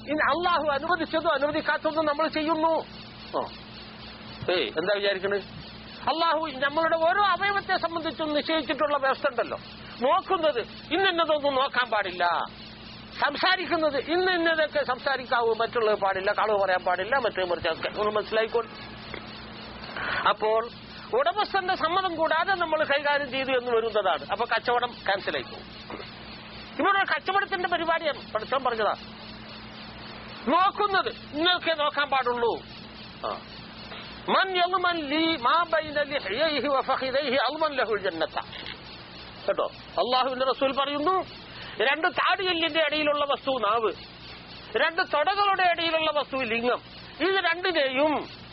ഇനി അള്ളാഹു അനുവദിച്ചതും അനുവദിക്കാത്തതും നമ്മൾ ചെയ്യുന്നു ഓ ഏയ് എന്താ വിചാരിക്കണത് അള്ളാഹു നമ്മളുടെ ഓരോ അവയവത്തെ സംബന്ധിച്ചും നിശ്ചയിച്ചിട്ടുള്ള വ്യവസ്ഥ ഉണ്ടല്ലോ നോക്കുന്നത് ഇന്നതൊന്നും നോക്കാൻ പാടില്ല സംസാരിക്കുന്നത് ഇന്ന ഇന്നതൊക്കെ സംസാരിക്കാവൂ മറ്റുള്ളത് പാടില്ല കളവ് പറയാൻ പാടില്ല മറ്റേ മറിച്ചൊക്കെ ഒന്ന് മനസ്സിലായിക്കോട്ടെ അപ്പോൾ ഉടമസ്ഥന്റെ സമ്മതം കൂടാതെ നമ്മൾ കൈകാര്യം ചെയ്തു എന്ന് വരുന്നതാണ് അപ്പൊ കച്ചവടം ക്യാൻസൽ ആയി പോകും ഇവിടെ കച്ചവടത്തിന്റെ പരിപാടിയാണ് പഠിച്ചാൻ പറഞ്ഞതാ നോക്കുന്നത് ഇന്നൊക്കെ നോക്കാൻ പാടുള്ളൂ ആ. മൻ യഗ്മൻ ലീ മാ ബൈന ലിഹ്യൈഹി വഫഖിദൈഹി അൽമൻ ലഹുൽ ജന്നത്ത കേട്ടോ അള്ളാഹുവിന്റെ റസൂൽ പറയുന്നു രണ്ട് താടിയെല്ലിന്റെ ഇടയിലുള്ള വസ്തു നാവ് രണ്ട് തൊടകളുടെ ഇടയിലുള്ള വസ്തു ലിംഗം ഇത് രണ്ടിനെയും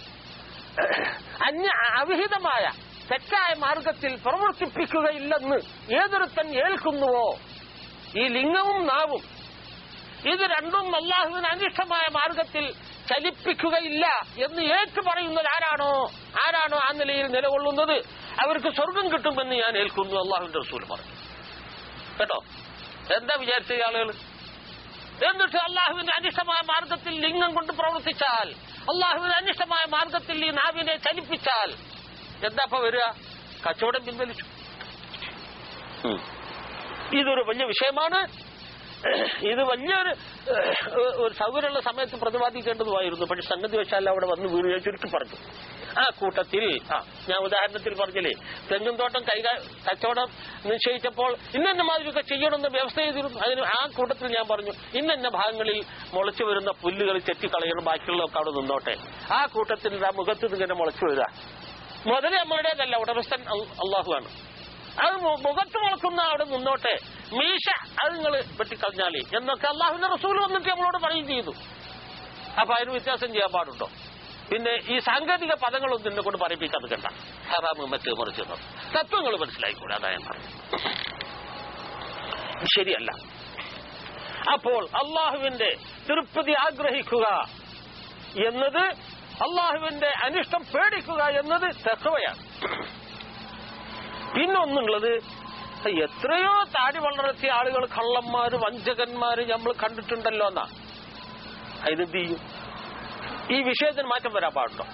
അന്യ അവിഹിതമായ തെറ്റായ മാർഗത്തിൽ പ്രവർത്തിപ്പിക്കുകയില്ലെന്ന് ഏതൊരുത്തൻ ഏൽക്കുന്നുവോ ഈ ലിംഗവും നാവും ഇത് രണ്ടും അള്ളാഹുവിന് അനിഷ്ടമായ മാർഗത്തിൽ ചലിപ്പിക്കുകയില്ല എന്ന് ഏറ്റു പറയുന്നത് ആരാണോ ആരാണോ ആ നിലയിൽ നിലകൊള്ളുന്നത് അവർക്ക് സ്വർഗം കിട്ടുമെന്ന് ഞാൻ ഏൽക്കുന്നു അള്ളാഹുവിന്റെ റസൂൽ പറഞ്ഞു കേട്ടോ എന്താ വിചാരിച്ച ഈ ആളുകൾ എന്നിട്ട് അള്ളാഹുവിന്റെ അനിഷ്ടമായ മാർഗത്തിൽ ലിംഗം കൊണ്ട് പ്രവർത്തിച്ചാൽ അള്ളാഹുവിന്റെ അനിഷ്ടമായ മാർഗത്തിൽ ഈ നാവിനെ ചലിപ്പിച്ചാൽ എന്താ ഇപ്പൊ വരിക കച്ചവടം പിൻവലിച്ചു ഉം. ഇതൊരു വലിയ വിഷയമാണ് ഇത് വലിയൊരു ഏഹ്, ഒരു സൗകര്യമുള്ള സമയത്ത് പ്രതിപാദിക്കേണ്ടതുമായിരുന്നു പക്ഷെ സംഗതി വെച്ചാൽ അവിടെ വന്ന് വീണ് ഞാൻ ചുരുക്കി പറഞ്ഞു ആ കൂട്ടത്തിൽ ആ ഞാൻ ഉദാഹരണത്തിൽ പറഞ്ഞില്ലേ തെങ്ങും തോട്ടം കൈകാ കച്ചവടം നിശ്ചയിച്ചപ്പോൾ ഇന്നെന്ന മാതിരിയൊക്കെ ചെയ്യണമെന്ന് വ്യവസ്ഥ ചെയ്തിരുന്നു അതിന് ആ കൂട്ടത്തിൽ ഞാൻ പറഞ്ഞു ഇന്നെന്ന ഭാഗങ്ങളിൽ മുളച്ചു വരുന്ന പുല്ലുകൾ ചെത്തിക്കളയണം ബാക്കിയുള്ളതൊക്കെ അവിടെ നിന്നോട്ടെ ആ കൂട്ടത്തിൽ ആ മുഖത്ത് നിന്ന് ഇങ്ങനെ മുളച്ചു വരിക മുതൽ നമ്മളുടേതല്ല ഉടമസ്ഥൻ അൽ- അള്ളാഹുവാണ് അത് മു- മുഖത്ത് മുളക്കുന്ന അവിടെ നിന്നോട്ടെ മീശ അത് നിങ്ങൾ വെട്ടിക്കളഞ്ഞാലേ എന്നൊക്കെ അള്ളാഹുവിന്റെ റസൂൽ വന്നിട്ട് നമ്മളോട് പറയും ചെയ്തു അപ്പൊ അതിന് വ്യത്യാസം ചെയ്യാൻ പാടുണ്ടോ പിന്നെ ഈ സാങ്കേതിക പദങ്ങളൊന്നും എന്നെ കൊണ്ട് പറയിപ്പിക്കാൻ കണ്ട ഹറാമ് മറ്റ് മറിച്ച് തത്വങ്ങൾ മനസ്സിലായിക്കൂടെ അതാ ഞാൻ പറഞ്ഞു ശരിയല്ല അപ്പോൾ അള്ളാഹുവിന്റെ തൃപ്തി ആഗ്രഹിക്കുക എന്നത് അള്ളാഹുവിന്റെ അനിഷ്ടം പേടിക്കുക എന്നത് തെക്കവയാണ് പിന്നൊന്നുള്ളത് എത്രയോ താടി വളർത്തിയ ആളുകൾ കള്ളന്മാര് വഞ്ചകന്മാര് നമ്മൾ കണ്ടിട്ടുണ്ടല്ലോ എന്നാ അതിനെന്ത് ചെയ്യും ഈ വിഷയത്തിന് മാറ്റം വരാൻ പാടുണ്ടോ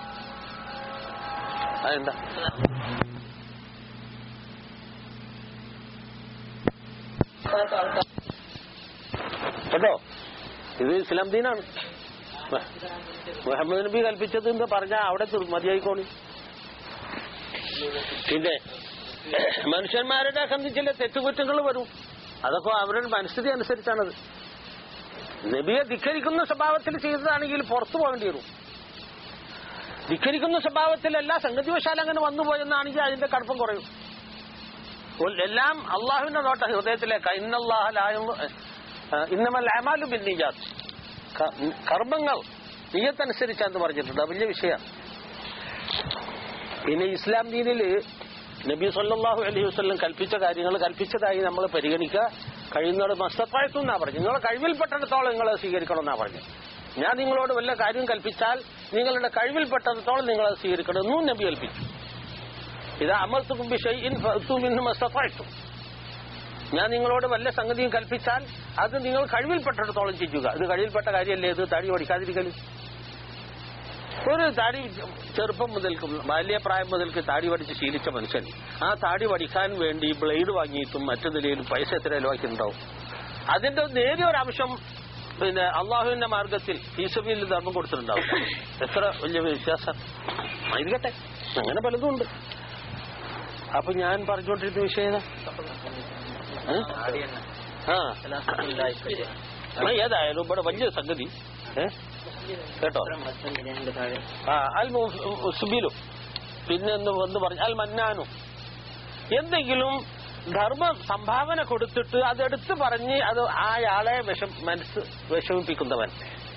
അതെന്താ കേട്ടോ ഇത് ഇസ്ലാം ദീനാണ് മുഹമ്മദ് നബി കൽപ്പിച്ചത് എന്ന് പറഞ്ഞാൽ അവിടെ തീർ- മതിയായിക്കോണി പിന്നെ മനുഷ്യന്മാരുടെ സംബന്ധിച്ചില്ല തെറ്റുകുറ്റങ്ങൾ വരും അതൊക്കെ അവരുടെ മനസ്ഥിതി അനുസരിച്ചാണത് നബിയെ ധിക്കരിക്കുന്ന സ്വഭാവത്തിൽ ചെയ്തതാണെങ്കിൽ പുറത്തു പോകേണ്ടി വരും ധിക്കരിക്കുന്ന സ്വഭാവത്തിലല്ല സംഗതിവശാൽ അങ്ങനെ വന്നുപോയെന്നാണെങ്കിൽ അതിന്റെ കടുപ്പം കുറയും ഉൽ- എല്ലാം അള്ളാഹുവിന്റെ നോട്ട ഹൃദയത്തിലേക്ക് ഇന്നമല്ല അമാലു ബിന്നിജാത്ത് കർമ്മങ്ങൾ നീയത്തനുസരിച്ചാന്ന് പറഞ്ഞിട്ടുണ്ട് അത് വലിയ വിഷയമാണ് പിന്നെ ഇസ്ലാം ദീനില് നബി സല്ലല്ലാഹു അലൈഹി വസല്ലം കൽപ്പിച്ച കാര്യങ്ങൾ കൽപ്പിച്ചതായി നമ്മൾ പരിഗണിക്കുക കഴിയുന്നോട് മസ്തപ്പായത്തു എന്നാ പറഞ്ഞു നിങ്ങളെ കഴിവിൽപ്പെട്ടിടത്തോളം നിങ്ങൾ സ്വീകരിക്കണം എന്നാ പറഞ്ഞു ഞാൻ നിങ്ങളോട് വല്ല കാര്യം കൽപ്പിച്ചാൽ നിങ്ങളുടെ കഴിവിൽപ്പെട്ടിടത്തോളം നിങ്ങൾ അത് സ്വീകരിക്കണം എന്നും നബി കൽപ്പിച്ചു ഇത് അമർത്തുക്കും വിഷയിൻ മസ്തപ്പായത്തു ഞാൻ നിങ്ങളോട് വല്ല സംഗതിയും കൽപ്പിച്ചാൽ അത് നിങ്ങൾ കഴിവിൽപ്പെട്ടിടത്തോളം ചെയ്യുക ഇത് കഴിവിൽപ്പെട്ട കാര്യമല്ലേ ഇത് തടി ഓടിക്കാതിരിക്കല് ഒരു താടി ചെറുപ്പം മുതൽക്കും ബാല്യപ്രായം മുതൽക്ക് താടി പഠിച്ച് ശീലിച്ച മനുഷ്യൻ ആ താടി പഠിക്കാൻ വേണ്ടി ബ്ലേഡ് വാങ്ങിയിട്ടും മറ്റു നിലയിലും പൈസ എത്ര ചെലവാക്കിയിട്ടുണ്ടാവും അതിന്റെ നേരിയ ഒരു അംശം പിന്നെ അള്ളാഹുവിന്റെ മാർഗത്തിൽ ഈസബിയിൽ ധർമ്മം കൊടുത്തിട്ടുണ്ടാവും എത്ര വലിയ വിശ്വാസം ആയിരിക്കട്ടെ അങ്ങനെ പലതും ഉണ്ട് അപ്പൊ ഞാൻ പറഞ്ഞുകൊണ്ടിരുന്ന വിഷയം ഏതാ? ഏ? ആ ആ, ഏതായാലും ഇവിടെ വലിയ സംഗതി ഏ? കേട്ടോ ആ അൽ സുബിലു പിന്നെ എന്ന് വന്ന് പറഞ്ഞു അൽ മന്നാനു എന്തെങ്കിലും ധർമ്മ സംഭാവന കൊടുത്തിട്ട് അതെടുത്ത് പറഞ്ഞ് അത് അയാളെ വിഷം മനസ്സ് വിഷമിപ്പിക്കുന്നവൻ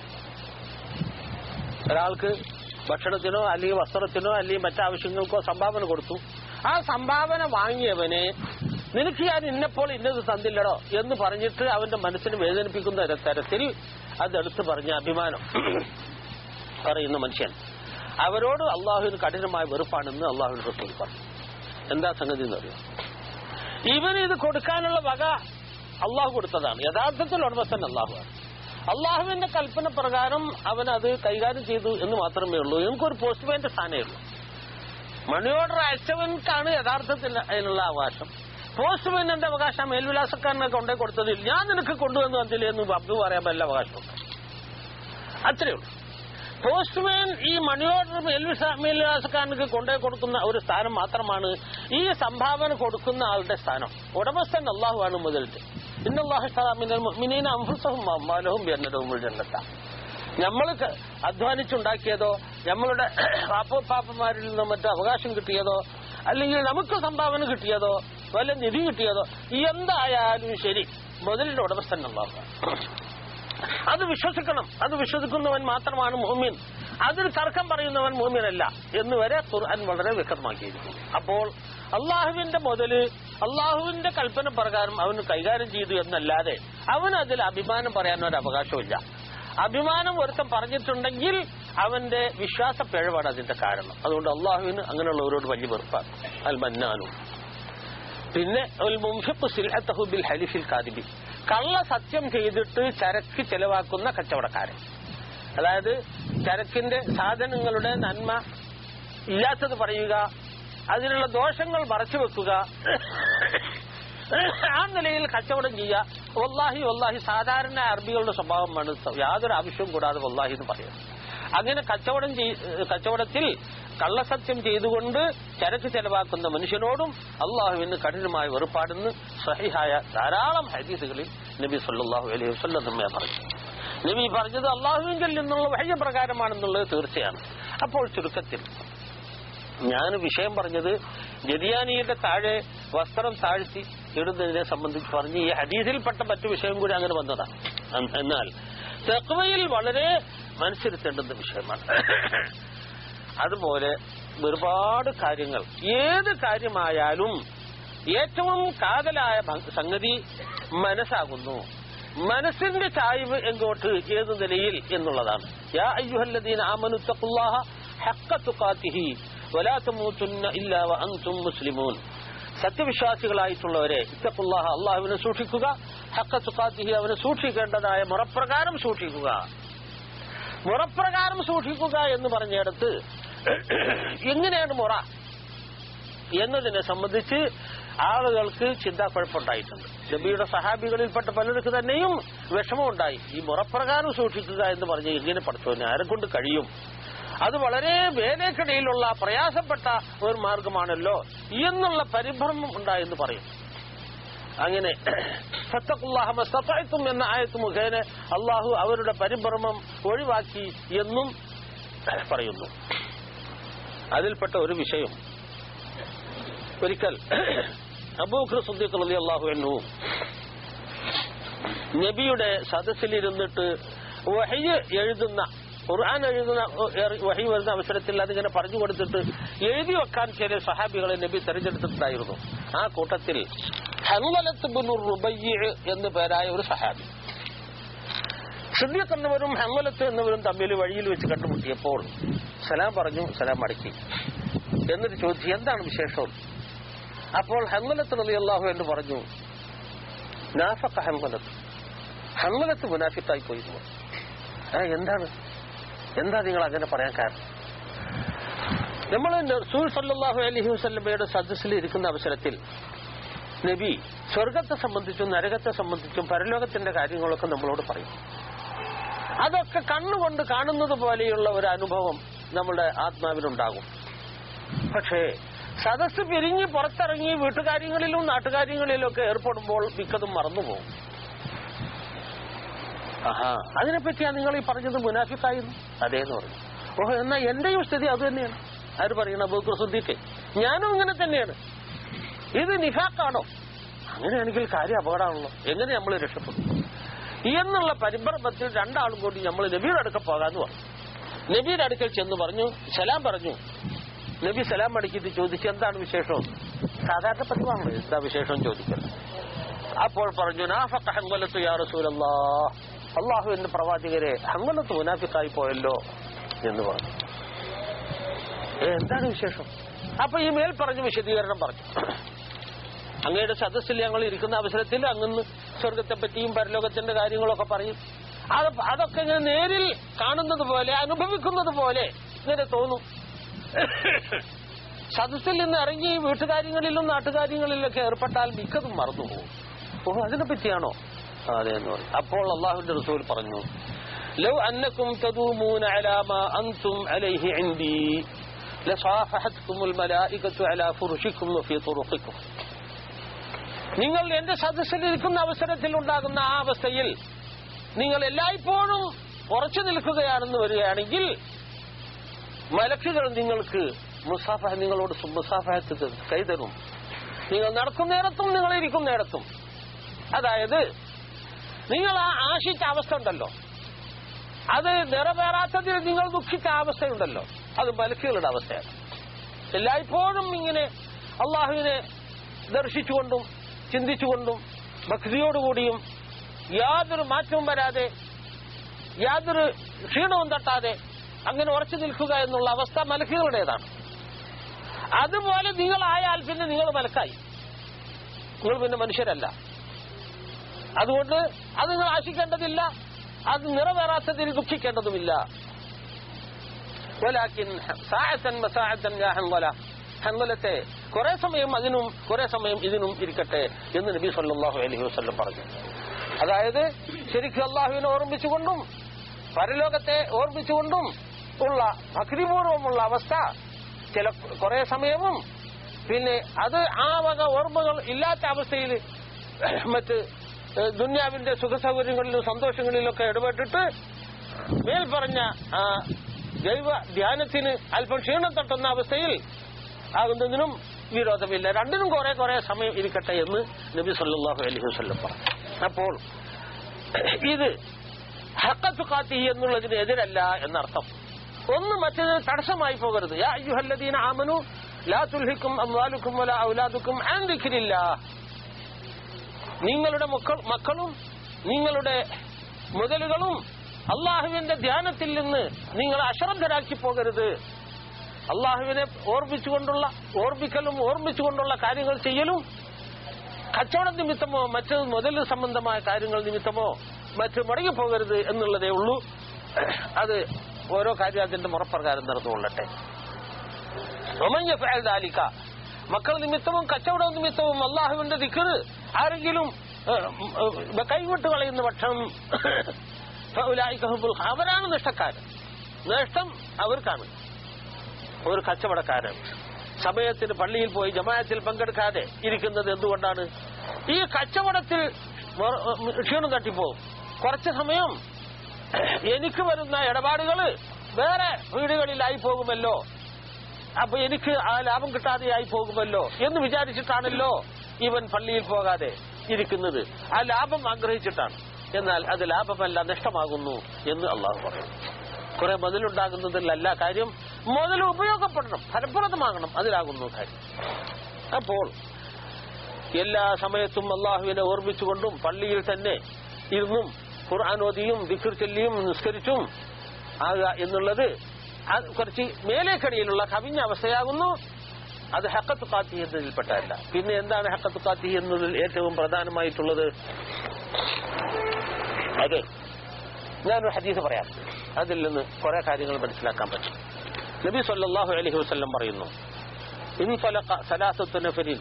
ഒരാൾക്ക് ഭക്ഷണത്തിനോ അല്ലെങ്കിൽ വസ്ത്രത്തിനോ അല്ലെങ്കിൽ മറ്റാവശ്യങ്ങൾക്കോ സംഭാവന കൊടുത്തു ആ സംഭാവന വാങ്ങിയവനെ നിനക്ക് ഞാൻ ഇന്നപ്പോൾ ഇന്നത് തന്നില്ലടോ എന്ന് പറഞ്ഞിട്ട് അവന്റെ മനസ്സിന് വേദനിപ്പിക്കുന്ന ഒരു തരത്തിൽ അതെടുത്ത് പറഞ്ഞ അഭിമാനം പറയുന്ന മനുഷ്യൻ അവരോട് അള്ളാഹുവിന് കഠിനമായ വെറുപ്പാണെന്ന് അള്ളാഹുവിന് റസൂൽ പറഞ്ഞു എന്താ സംഗതി എന്ന് അറിയാം ഇവന് ഇത് കൊടുക്കാനുള്ള വക അള്ളാഹു കൊടുത്തതാണ് യഥാർത്ഥത്തിൽ ഉടമസ്ഥൻ അള്ളാഹുവാണ് അള്ളാഹുവിന്റെ കൽപ്പന പ്രകാരം അവൻ അത് കൈകാര്യം ചെയ്തു എന്ന് മാത്രമേ ഉള്ളൂ എനിക്കൊരു പോസ്റ്റ്മാന്റെ സ്ഥാനമേ ഉള്ളൂ മണി ഓർഡർ അയച്ചവൻക്കാണ് യഥാർത്ഥത്തിൽ അതിനുള്ള അവകാശം പോസ്റ്റ്മാന്റെ അവകാശം മേൽവിലാസക്കാരനെ കൊണ്ടേ കൊടുത്തതിൽ ഞാൻ നിനക്ക് കൊണ്ടുവന്നു വന്നില്ലേ എന്ന് അബ്ദു പറയാൻ വല്ല അവകാശമുണ്ട് അത്രയേ ഉള്ളൂ പോസ്റ്റ്മാൻ ഈ മണി ഓർഡർ മേൽവിസ മേൽവിലാസക്കാരനക്ക് കൊണ്ടേ കൊടുക്കുന്ന ഒരു സ്ഥാനം മാത്രമാണ് ഈ സംഭാവന കൊടുക്കുന്ന ആളുടെ സ്ഥാനം ഉടമസ്ഥൻ അള്ളാഹുവാണ് മുതലിട്ട് ഇന്നല്ലാഹുമിനീന അംഫുസഹും അമ്മാലഹും എന്നതും ജന്നത്ത നമ്മൾ അധ്വാനിച്ചുണ്ടാക്കിയതോ നമ്മളുടെ പാപ്പപ്പാപ്പന്മാരിൽ നിന്നും മറ്റു അവകാശം കിട്ടിയതോ അല്ലെങ്കിൽ നമുക്ക് സംഭാവന കിട്ടിയതോ വല്ല നിധി കിട്ടിയതോ എന്തായാലും ശരി മുതലിന്റെ ഉടമസ്ഥൻ അള്ളാഹുവാണ് അത് വിശ്വസിക്കണം അത് വിശ്വസിക്കുന്നവൻ മാത്രമാണ് മോമിൻ അതിൽ തർക്കം പറയുന്നവൻ മോമിനല്ല എന്ന് വരെ ഖുർആൻ വളരെ വ്യക്തമാക്കിയിരിക്കുന്നു അപ്പോൾ അള്ളാഹുവിന്റെ മുതല് അള്ളാഹുവിന്റെ കൽപ്പന പ്രകാരം അവന് കൈകാര്യം ചെയ്തു എന്നല്ലാതെ അവന് അതിൽ അഭിമാനം പറയാൻ ഒരു അവകാശമില്ല അഭിമാനം ഒരുത്തം പറഞ്ഞിട്ടുണ്ടെങ്കിൽ അവന്റെ വിശ്വാസ പിഴവാണ് അതിന്റെ കാരണം അതുകൊണ്ട് അള്ളാഹുവിന് അങ്ങനെയുള്ളവരോട് വലിയ വെറുപ്പാണ് അൽ മന്നാനും പിന്നെ ഒരു മുംഫിഖ് സിൽഹത്തഹു ബിൽ ഹലിഫിൽ കാദിബി കള്ള സത്യം ചെയ്തിട്ട് ചരക്ക് ചെലവാക്കുന്ന കച്ചവടക്കാരൻ അതായത് ചരക്കിന്റെ സാധനങ്ങളുടെ നന്മ ഇല്ലാത്തത് പറയുക അതിനുള്ള ദോഷങ്ങൾ മറച്ചു വെക്കുക ആ നിലയിൽ കച്ചവടം ചെയ്യുക വല്ലാഹി വല്ലാഹി സാധാരണ അറബികളുടെ സ്വഭാവമാണ് യാതൊരു ആവശ്യവും കൂടാതെ വല്ലാഹി എന്ന് പറയുന്നത് അങ്ങനെ കച്ചവടം ചെയ്- കച്ചവടത്തിൽ കള്ളസത്യം ചെയ്തുകൊണ്ട് ചരക്ക് ചെലവാക്കുന്ന മനുഷ്യനോടും അള്ളാഹുവിന് കഠിനമായ വെറുപ്പാടെന്ന് സഹിഹായ ധാരാളം ഹദീസുകളിൽ നബി സല്ലല്ലാഹു അലൈഹി വസല്ലം നമ്മെ പറഞ്ഞു നബി പറഞ്ഞത് അള്ളാഹുവിങ്കിൽ നിന്നുള്ള വഹ്യപ്രകാരമാണെന്നുള്ളത് തീർച്ചയാണ് അപ്പോൾ ചുരുക്കത്തിൽ ഞാൻ വിഷയം പറഞ്ഞത് ജദിയാനിയുടെ താഴെ വസ്ത്രം താഴ്ത്തി ഇടുന്നതിനെ സംബന്ധിച്ച് പറഞ്ഞ് ഈ ഹദീസിൽപ്പെട്ട മറ്റു വിഷയം കൂടി അങ്ങനെ വന്നതാണ് എൻ- എന്നാൽ തെക്കുവയിൽ വളരെ മനസ്സിരുത്തേണ്ടുന്ന വിഷയമാണ് അതുപോലെ ഒരുപാട് കാര്യങ്ങൾ ഏത് കാര്യമായാലും ഏറ്റവും കാതലായ ഭ- സംഗതി മനസ്സാകുന്നു മനസ്സിന്റെ ചായ്വ് എങ്ങോട്ട് ഏത് നിലയിൽ എന്നുള്ളതാണ് യാ അയ്യുഹല്ലദീന ആമനു തഖുല്ലാഹ ഹഖ്ക തുഖാതിഹി വലാ തമൂതുന്ന ഇല്ലാ വഅൻതും മുസ്ലിമൂൻ സത്യവിശ്വാസികളായിട്ടുള്ളവരെ ഇത്തഖുല്ലാഹ അള്ളാഹുവിനെ സൂക്ഷിക്കുക ഹഖ്ക തുഖാതിഹി അവനെ സൂക്ഷിക്കേണ്ടതായ മുറപ്രകാരം സൂക്ഷിക്കുക മുറപ്രകാരം സൂക്ഷിക്കുക എന്ന് പറഞ്ഞിടത്ത് എങ്ങനെയാണ് മുറ എന്നതിനെ സംബന്ധിച്ച് ആളുകൾക്ക് ചിന്താക്കുഴപ്പമുണ്ടായിട്ടുണ്ട് നബിയുടെ സഹാബികളിൽപ്പെട്ട പലർക്ക് തന്നെയും വിഷമമുണ്ടായി ഈ മുറപ്രകാരം സൂക്ഷിക്കുക എന്ന് പറഞ്ഞ് എങ്ങനെ പഠിച്ചോനെ ആരെ കൊണ്ട് കഴിയും അത് വളരെ വേദനക്കിടയിലുള്ള പ്രയാസപ്പെട്ട ഒരു മാർഗമാണല്ലോ എന്നുള്ള പരിഭ്രമം ഉണ്ടായെന്ന് പറയും അങ്ങനെ ഫത്തഖുല്ലാഹ മസ്തതഅ്തും എന്ന ആയത്ത് മുഖേന അള്ളാഹു അവരുടെ പരിഭ്രമം ഒഴിവാക്കി എന്നും പറയുന്നു അതിൽപ്പെട്ട ഒരു വിഷയം ഒരിക്കൽ അബൂഖർ സുദ്ദീഖ് റളിയല്ലാഹു അൻഹു നബിയുടെ സദസ്സിലിരുന്നിട്ട് വഹയ്യ് എഴുതുന്ന ഖുർആൻ എഴുതുന്ന ഏർ വഹി വരുന്ന അവസരത്തിൽ അതിങ്ങനെ പറഞ്ഞു കൊടുത്തിട്ട് എഴുതി വെക്കാൻ ചില സഹാബികളെ നബി തെരഞ്ഞെടുത്തിട്ടുണ്ടായിരുന്നു ആ കൂട്ടത്തിൽ ഹൻവലത്ത് ബിൻ റുബയ്യ് എന്ന് പേരായ ഒരു സഹാബി സിദ്ദീഖ് എന്നവരും ഹൻവലത്ത് എന്നവരും തമ്മിൽ വഴിയിൽ വെച്ച് കണ്ടുമുട്ടിയപ്പോൾ സലാം പറഞ്ഞു സലാം മടക്കി എന്നിട്ട് ചോദിച്ചു എന്താണ് വിശേഷം അപ്പോൾ ഹൻവലത്ത് റളിയല്ലാഹു എന്ന് പറഞ്ഞു നാഫക്ക ഹൻവലത്ത് ഹൻവലത്ത് മുനാഫിക്കായി പോയി എന്ന് പറഞ്ഞു. ആ എന്താണ് എന്താ നിങ്ങൾ അങ്ങനെ പറയാൻ കാരണം നമ്മൾ റസൂൽ സല്ലല്ലാഹു അലൈഹി വസല്ലമയുടെ സദസ്സിൽ ഇരിക്കുന്ന അവസരത്തിൽ നബി സ്വർഗത്തെ സംബന്ധിച്ചും നരകത്തെ സംബന്ധിച്ചും പരലോകത്തിന്റെ കാര്യങ്ങളൊക്കെ നമ്മളോട് പറയും അതൊക്കെ കണ്ണുകൊണ്ട് കാണുന്നത് പോലെയുള്ള ഒരു അനുഭവം നമ്മുടെ ആത്മാവിനുണ്ടാകും പക്ഷേ സദസ്സ് പിരിഞ്ഞ് പുറത്തിറങ്ങി വീട്ടുകാര്യങ്ങളിലും നാട്ടുകാര്യങ്ങളിലും ഒക്കെ ഏർപ്പെടുമ്പോൾ മിക്കതും മറന്നുപോകും ആഹാ അതിനെപ്പറ്റിയാണ് നിങ്ങൾ ഈ പറഞ്ഞത് മുനാഫിക്കായിരുന്നു അതേന്ന് പറഞ്ഞു ഓഹോ എന്നാ എന്റെയും സ്ഥിതി അത് തന്നെയാണ് ആര് പറയണ അബൂക്കർ സുദ്ദീഖ് ഞാനും ഇങ്ങനെ തന്നെയാണ് ഇത് നിഫാക്കാണോ അങ്ങനെയാണെങ്കിൽ കാര്യം അപകടമാണല്ലോ എങ്ങനെ നമ്മൾ രക്ഷപ്പെടും എന്നുള്ള പരിഭ്രമത്തിൽ രണ്ടാളും കൂടി നമ്മൾ നബിയുടെ അടുക്ക പോകാന്ന് പറഞ്ഞു നബിയുടെ അടുക്കൽ ചെന്ന് പറഞ്ഞു സലാം പറഞ്ഞു നബി സലാം മടക്കിയിട്ട് ചോദിച്ചു എന്താണ് വിശേഷം സാധാരണ പതിവാണല്ലോ എന്താ വിശേഷം ചോദിക്കുന്നത് അപ്പോൾ പറഞ്ഞു നാഫക്ക ഹംഗലത്ത് യാ റസൂലല്ലാ അള്ളാഹുവിന്റെ പ്രവാചകരെ ഹംഗലത്ത് മുനാഫിക്കായി പോയല്ലോ എന്ന് പറഞ്ഞു "ഏ, എന്താണ് വിശേഷം അപ്പൊ ഈ മേൽ പറഞ്ഞു വിശദീകരണം പറഞ്ഞു അങ്ങയുടെ സദസ്സിൽ ഞങ്ങൾ ഇരിക്കുന്ന അവസരത്തിൽ അങ്ങന്ന് സ്വർഗത്തെ പറ്റിയും പരലോകത്തിന്റെ കാര്യങ്ങളൊക്കെ പറയും അത് അതൊക്കെ ഇങ്ങനെ നേരിൽ കാണുന്നത് പോലെ അനുഭവിക്കുന്നത് പോലെ ഇങ്ങനെ തോന്നും സദസ്സിൽ നിന്ന് ഇറങ്ങി വീട്ടുകാര്യങ്ങളിലും നാട്ടുകാര്യങ്ങളിലൊക്കെ ഏർപ്പെട്ടാൽ മിക്കതും മറന്നുപോകും ഓ അതിനെ പറ്റിയാണോ ആ, അതെ എന്ന് പറയും അപ്പോൾ അള്ളാഹുവിന്റെ റസൂൽ പറഞ്ഞു ലോ അന്നക്കും തദൂമൂന അലാ മാ അൻതും അലൈഹി ഇൻദി ലസാഫഹത്കുമുൽ മലായികത്തു അലാ ഫുർഷിക്കും വഫീ തുറുഖിക്കും നിങ്ങൾ എന്റെ സദസ്സിലിരിക്കുന്ന അവസരത്തിൽ ഉണ്ടാകുന്ന ആ അവസ്ഥയിൽ നിങ്ങൾ എല്ലായ്പ്പോഴും ഉറച്ചു നിൽക്കുകയാണെന്ന് വരികയാണെങ്കിൽ മലക്കുകൾ നിങ്ങൾക്ക് മുസാഫഹ നിങ്ങളോട് സു- മുസാഫഹത്ത് കൈതരും നിങ്ങൾ നടക്കുന്നേരത്തും നിങ്ങൾ ഇരിക്കുന്നിടത്തും അതായത് നിങ്ങൾ ആ ആശിച്ച അവസ്ഥ ഉണ്ടല്ലോ അത് നിറവേറാത്തതിൽ നിങ്ങൾ ദുഃഖിച്ച അവസ്ഥയുണ്ടല്ലോ അത് മലക്കുകളുടെ അവസ്ഥയാണ് എല്ലായ്പ്പോഴും ഇങ്ങനെ അള്ളാഹുവിനെ ദർശിച്ചുകൊണ്ടും ചിന്തിച്ചുകൊണ്ടും ഭക്തിയോടുകൂടിയും യാതൊരു മാറ്റവും വരാതെ യാതൊരു ക്ഷീണവും തട്ടാതെ അങ്ങനെ ഉറച്ചു നിൽക്കുക എന്നുള്ള അവസ്ഥ മലക്കുകളുടേതാണ് അതുപോലെ നിങ്ങളായാൽ പിന്നെ നിങ്ങൾ മലക്കായി നിങ്ങൾ പിന്നെ മനുഷ്യരല്ല അതുകൊണ്ട് അത് നിങ്ങൾ ആശിക്കേണ്ടതില്ല അത് നിറവേറാത്തതിൽ ദുഃഖിക്കേണ്ടതുമില്ല ولكن ساعة مساعة يا حنظلة ഹൻവലത്തെ കുറെ സമയം അതിനും കുറെ സമയം ഇതിനും ഇരിക്കട്ടെ എന്ന് നബി സല്ലല്ലാഹു അലൈഹി വസല്ലം പറഞ്ഞു അതായത് ശരിക്കും അള്ളാഹുവിനെ ഓർമ്മിച്ചുകൊണ്ടും പരലോകത്തെ ഓർമ്മിച്ചുകൊണ്ടും ഉള്ള ഭക്തിപൂർവമുള്ള അവസ്ഥ ചില കുറെ സമയവും പിന്നെ അത് ആ വക ഓർമ്മകൾ ഇല്ലാത്ത അവസ്ഥയിൽ മറ്റ് ഏഹ്, ദുന്യാവിന്റെ സുഖസൗകര്യങ്ങളിലും സന്തോഷങ്ങളിലൊക്കെ ഇടപെട്ടിട്ട് മേൽ പറഞ്ഞ ആ ദൈവ ധ്യാനത്തിന് അല്പം ക്ഷീണം തട്ടുന്ന അവസ്ഥയിൽ ആകുന്നതിനും വിരോധമില്ല രണ്ടിനും കുറെ കുറെ സമയം ഇരിക്കട്ടെ എന്ന് നബി സല്ലല്ലാഹു അലൈഹി വസല്ലം പറഞ്ഞു അപ്പോൾ ഇത് ഹക്കത്ത് കാത്തി എന്നുള്ളതിന് എതിരല്ല എന്നർത്ഥം ഒന്ന് മറ്റേത് തടസ്സമായി പോകരുത് യാ അയ്യുഹല്ലദീന ആമനു ലാ തുൽഹിക്കും അംവാലുക്കും വല ഔലാദുക്കും ആൻ ദിക്രില്ലാഹ് നിങ്ങളുടെ മക്കൾ മക്കളും നിങ്ങളുടെ മുതലുകളും അള്ളാഹുവിന്റെ ധ്യാനത്തിൽ നിന്ന് നിങ്ങൾ അശ്രദ്ധരാക്കി പോകരുത് അള്ളാഹുവിനെ ഓർമ്മിച്ചുകൊണ്ടുള്ള ഓർമ്മിക്കലും ഓർമ്മിച്ചുകൊണ്ടുള്ള കാര്യങ്ങൾ ചെയ്യലും കച്ചവട നിമിത്തമോ മറ്റ് മുതൽ സംബന്ധമായ കാര്യങ്ങൾ നിമിത്തമോ മറ്റ് മുടങ്ങിപ്പോകരുത് എന്നുള്ളതേ ഉള്ളൂ അത് ഓരോ കാര്യം അതിന്റെ മുറപ്രകാരം നടന്നുകൊള്ളട്ടെ ഒമഞ്ഞ ഫഅൽ ദാലിക മക്കൾ നിമിത്തവും കച്ചവട നിമിത്തവും അള്ളാഹുവിന്റെ ദിക്കറ് ആരെങ്കിലും ഏഹ്, ഏഹ്, കൈവിട്ട് കളയുന്ന പക്ഷം ഫഉലായിക ഹുമുൽ ഖ- അവരാണ് നഷ്ടക്കാരൻ നഷ്ടം അവർക്കാണ് ഒരു കച്ചവടക്കാരൻ സമയത്തിന് പള്ളിയിൽ പോയി ജമാഅത്തിൽ പങ്കെടുക്കാതെ ഇരിക്കുന്നത് എന്തുകൊണ്ടാണ് ഈ കച്ചവടത്തിൽ മൊ- ക്ഷീണം തട്ടിപ്പോവും കുറച്ച് സമയം എനിക്ക് വരുന്ന ഇടപാടുകള് വേറെ വീടുകളിലായി പോകുമല്ലോ അപ്പൊ എനിക്ക് ആ ലാഭം കിട്ടാതെയായി പോകുമല്ലോ എന്ന് വിചാരിച്ചിട്ടാണല്ലോ ഇവൻ പള്ളിയിൽ പോകാതെ ഇരിക്കുന്നത് ആ ലാഭം ആഗ്രഹിച്ചിട്ടാണ് എന്നാൽ അത് ലാഭമല്ല നഷ്ടമാകുന്നു എന്ന് അള്ളാഹു പറയുന്നു കുറെ മുതലുണ്ടാകുന്നതിലല്ല കാര്യം മുതൽ ഉപയോഗപ്പെടണം ഫലപ്രദമാകണം അതിലാകുന്നു കാര്യം അപ്പോൾ എല്ലാ സമയത്തും അള്ളാഹുവിനെ ഓർമ്മിച്ചുകൊണ്ടും പള്ളിയിൽ തന്നെ ഇരുന്നും ഖുർആൻ ഓതിയും ദിഖർ ചൊല്ലിയും നിസ്കരിച്ചും ആകുക എന്നുള്ളത് അത് കുറച്ച് മേലേക്കടിയിലുള്ള കവിഞ്ഞ അവസ്ഥയാകുന്നു അത് ഹക്കത്ത് കാത്തി എന്നതിൽപ്പെട്ടതല്ല പിന്നെ എന്താണ് ഹക്കത്ത് കാത്തി എന്നതിൽ ഏറ്റവും പ്രധാനമായിട്ടുള്ളത് അത് ഞാനൊരു ഹദീസ് പറയാം അതിൽ നിന്ന് കുറെ കാര്യങ്ങൾ മനസ്സിലാക്കാൻ പറ്റും നബി സല്ലല്ലാഹു അലൈഹി വസല്ലം പറയുന്നു ഇൻഫലഖ സലാസത്തു നഫരിൻ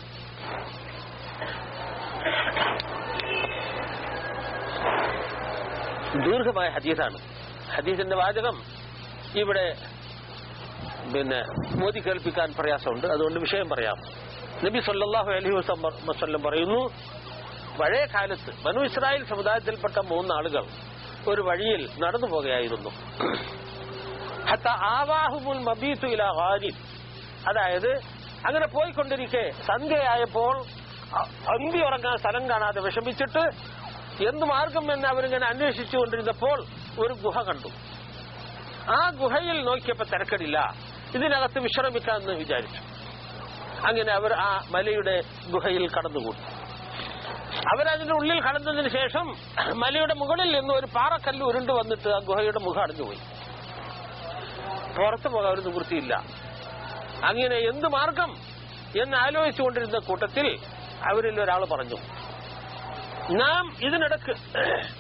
ദീർഘമായ ഹദീസാണ് ഹദീസിന്റെ വാചകം ഇവിടെ പിന്നെ മോദി കേൾപ്പിക്കാൻ പ്രയാസമുണ്ട് അതുകൊണ്ട് വിഷയം പറയാം നബി സല്ലല്ലാഹു അലൈഹി വസല്ലം വസല്ലം പറയുന്നു പഴയ കാലത്ത് ബനു ഇസ്രായേൽ സമുദായത്തിൽപ്പെട്ട മൂന്നാളുകൾ ഒരു വഴിയിൽ നടന്നു പോകുകയായിരുന്നു ഹത്ത ആവാഹുമുൽ മബീത്തു ഇല ഗാരിൻ അതായത് അങ്ങനെ പോയിക്കൊണ്ടിരിക്കെ സന്ധ്യയായപ്പോൾ അ- അന്തി ഉറങ്ങാൻ സ്ഥലം കാണാതെ വിഷമിച്ചിട്ട് എന്ത് മാർഗം എന്ന് അവരിങ്ങനെ അന്വേഷിച്ചുകൊണ്ടിരുന്നപ്പോൾ ഒരു ഗുഹ കണ്ടു ആ ഗുഹയിൽ നോക്കിയപ്പോ തിരക്കടില്ല ഇതിനകത്ത് വിശ്രമിക്കാമെന്ന് വിചാരിച്ചു അങ്ങനെ അവർ ആ മലയുടെ ഗുഹയിൽ കടന്നുകൂടി അവരതിന്റെ ഉള്ളിൽ കടന്നതിന് ശേഷം മലയുടെ മുകളിൽ നിന്ന് ഒരു പാറക്കല്ല് ഉരുണ്ട് വന്നിട്ട് ആ ഗുഹയുടെ മുഖം അടഞ്ഞുപോയി പുറത്തു പോകാൻ ഒരു നിവൃത്തിയില്ല അങ്ങനെ എന്ത് മാർഗം എന്ന് ആലോചിച്ചുകൊണ്ടിരുന്ന കൂട്ടത്തിൽ അവരിൽ ഒരാൾ പറഞ്ഞു നാം ഇതിനിടക്ക്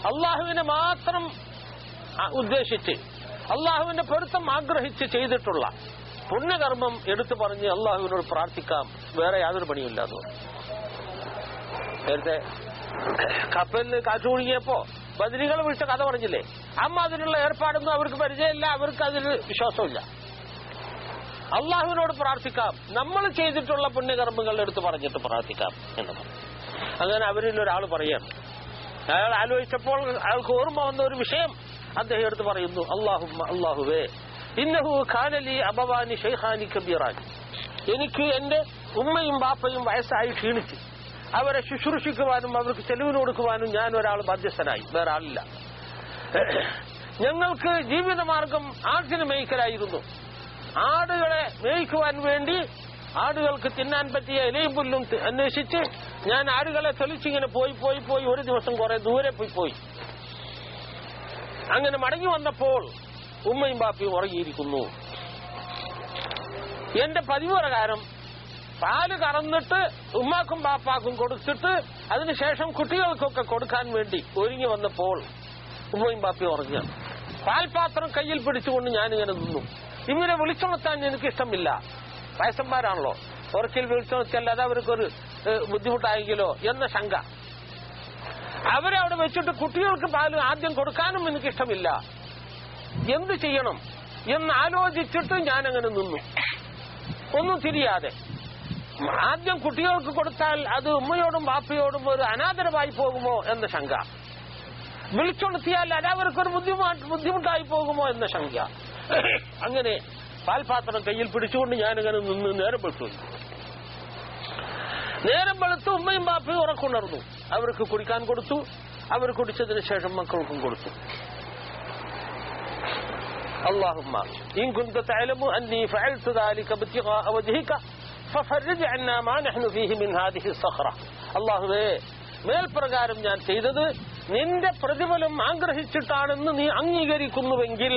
അള്ളാഹുവിനെ മാത്രം ആ, ഉദ്ദേശിച്ച് അള്ളാഹുവിന്റെ പൊരുത്തം ആഗ്രഹിച്ച് ചെയ്തിട്ടുള്ള പുണ്യകർമ്മം എടുത്തു പറഞ്ഞ് അള്ളാഹുവിനോട് പ്രാർത്ഥിക്കാം വേറെ യാതൊരു പണിയില്ല എന്ന് പറഞ്ഞു. നേരത്തെ കപ്പലിൽ കാറ്റ് കുടുങ്ങിയപ്പോ ബദരികൾ വിളിച്ച കഥ പറഞ്ഞില്ലേ അമ്മ അതിനുള്ള ഏർപ്പാടൊന്നും അവർക്ക് പരിചയമില്ല അവർക്ക് അതിൽ വിശ്വാസമില്ല അള്ളാഹുവിനോട് പ്രാർത്ഥിക്കാം നമ്മൾ ചെയ്തിട്ടുള്ള പുണ്യകർമ്മങ്ങൾ എടുത്ത് പറഞ്ഞിട്ട് പ്രാർത്ഥിക്കാം എന്ന് പറഞ്ഞു അങ്ങനെ അവരിൽ ഒരാൾ പറയാം അയാൾ ആലോചിച്ചപ്പോൾ അയാൾക്ക് ഓർമ്മ വന്ന ഒരു വിഷയം അദ്ദേഹം എടുത്ത് പറയുന്നു അള്ളാഹു അള്ളാഹുവേ ഇന്നഹു ഖാനലി അബവാനി ഷെയ്ഖാനി കബീറാൻ എനിക്ക് എന്റെ ഉമ്മയും ബാപ്പയും വയസ്സായി ക്ഷീണിച്ചു അവരെ ശുശ്രൂഷിക്കുവാനും അവർക്ക് ചെലവിന് കൊടുക്കുവാനും ഞാൻ ഒരാൾ ബാധ്യസ്ഥനായി വേറെ ആളില്ല ഞങ്ങൾക്ക് ജീവിതമാർഗം ആട്ടിന് മേയ്ക്കലായിരുന്നു ആടുകളെ മേയ്ക്കുവാൻ വേണ്ടി ആടുകൾക്ക് തിന്നാൻ പറ്റിയ ഇലയും പുല്ലും തി- അന്വേഷിച്ച് ഞാൻ ആടുകളെ തെളിച്ചിങ്ങനെ പോയി പോയി പോയി ഒരു ദിവസം കുറെ ദൂരെ പോയി പോയി അങ്ങനെ മടങ്ങി വന്നപ്പോൾ ഉമ്മയും ബാപ്പയും ഉറങ്ങിയിരിക്കുന്നു എന്റെ പതിവ് പ്രകാരം പാല് കറന്നിട്ട് ഉമ്മാക്കും ബാപ്പാക്കും കൊടുത്തിട്ട് അതിനുശേഷം കുട്ടികൾക്കൊക്കെ കൊടുക്കാൻ വേണ്ടി ഒരുങ്ങി വന്നപ്പോൾ ഉമ്മയും ബാപ്പയും ഉറങ്ങുക പാൽപാത്രം കയ്യിൽ പിടിച്ചുകൊണ്ട് ഞാനിങ്ങനെ നിന്നു ഇവരെ വിളിച്ചുണർത്താൻ എനിക്ക് ഇഷ്ടമില്ല വയസ്സന്മാരാണല്ലോ ഉറച്ചിൽ വിളിച്ചുണർത്തിയല്ലാതെ അവർക്കൊരു ഏഹ്, ബുദ്ധിമുട്ടായെങ്കിലോ എന്ന ശങ്ക അവരെ അവിടെ വെച്ചിട്ട് കുട്ടികൾക്ക് പാല് ആദ്യം കൊടുക്കാനും എനിക്ക് ഇഷ്ടമില്ല എന്ത് ചെയ്യണം എന്ന് ആലോചിച്ചിട്ട് ഞാനങ്ങനെ നിന്നു ഒന്നും തിരിയാതെ ആദ്യം കുട്ടികൾക്ക് കൊടുത്താൽ അത് ഉമ്മയോടും ബാപ്പയോടും ഒരു അനാദരവായി പോകുമോ എന്ന ശങ്ക വിളിച്ചുണർത്തിയാൽ അത് അവർക്കൊരു ബുദ്ധിമുട്ട് ബുദ്ധിമുട്ടായി പോകുമോ എന്ന ശങ്ക അങ്ങനെ പാൽപാത്രം കയ്യിൽ പിടിച്ചുകൊണ്ട് ഞാനിങ്ങനെ നിന്ന് നേരം വെളുത്തു നേരം വെളുത്ത് ഉമ്മയും ബാപ്പയും ഉറക്കുണർന്നു അവർക്ക് കുടിക്കാൻ കൊടുത്തു അവർ കുടിച്ചതിന് ശേഷം മക്കൾക്കും കൊടുത്തു اللهم إن كنت تعلم أني فعلت ذلك ابتغاء وجهك ففرج عنا ما نحن فيه من هذه الصخرة الله മേൽപ്രകാരം ഞാൻ ചെയ്തത് നിന്റെ പ്രതിഫലം ആഗ്രഹിച്ചിട്ടാണെന്ന് നീ അംഗീകരിക്കുന്നുവെങ്കിൽ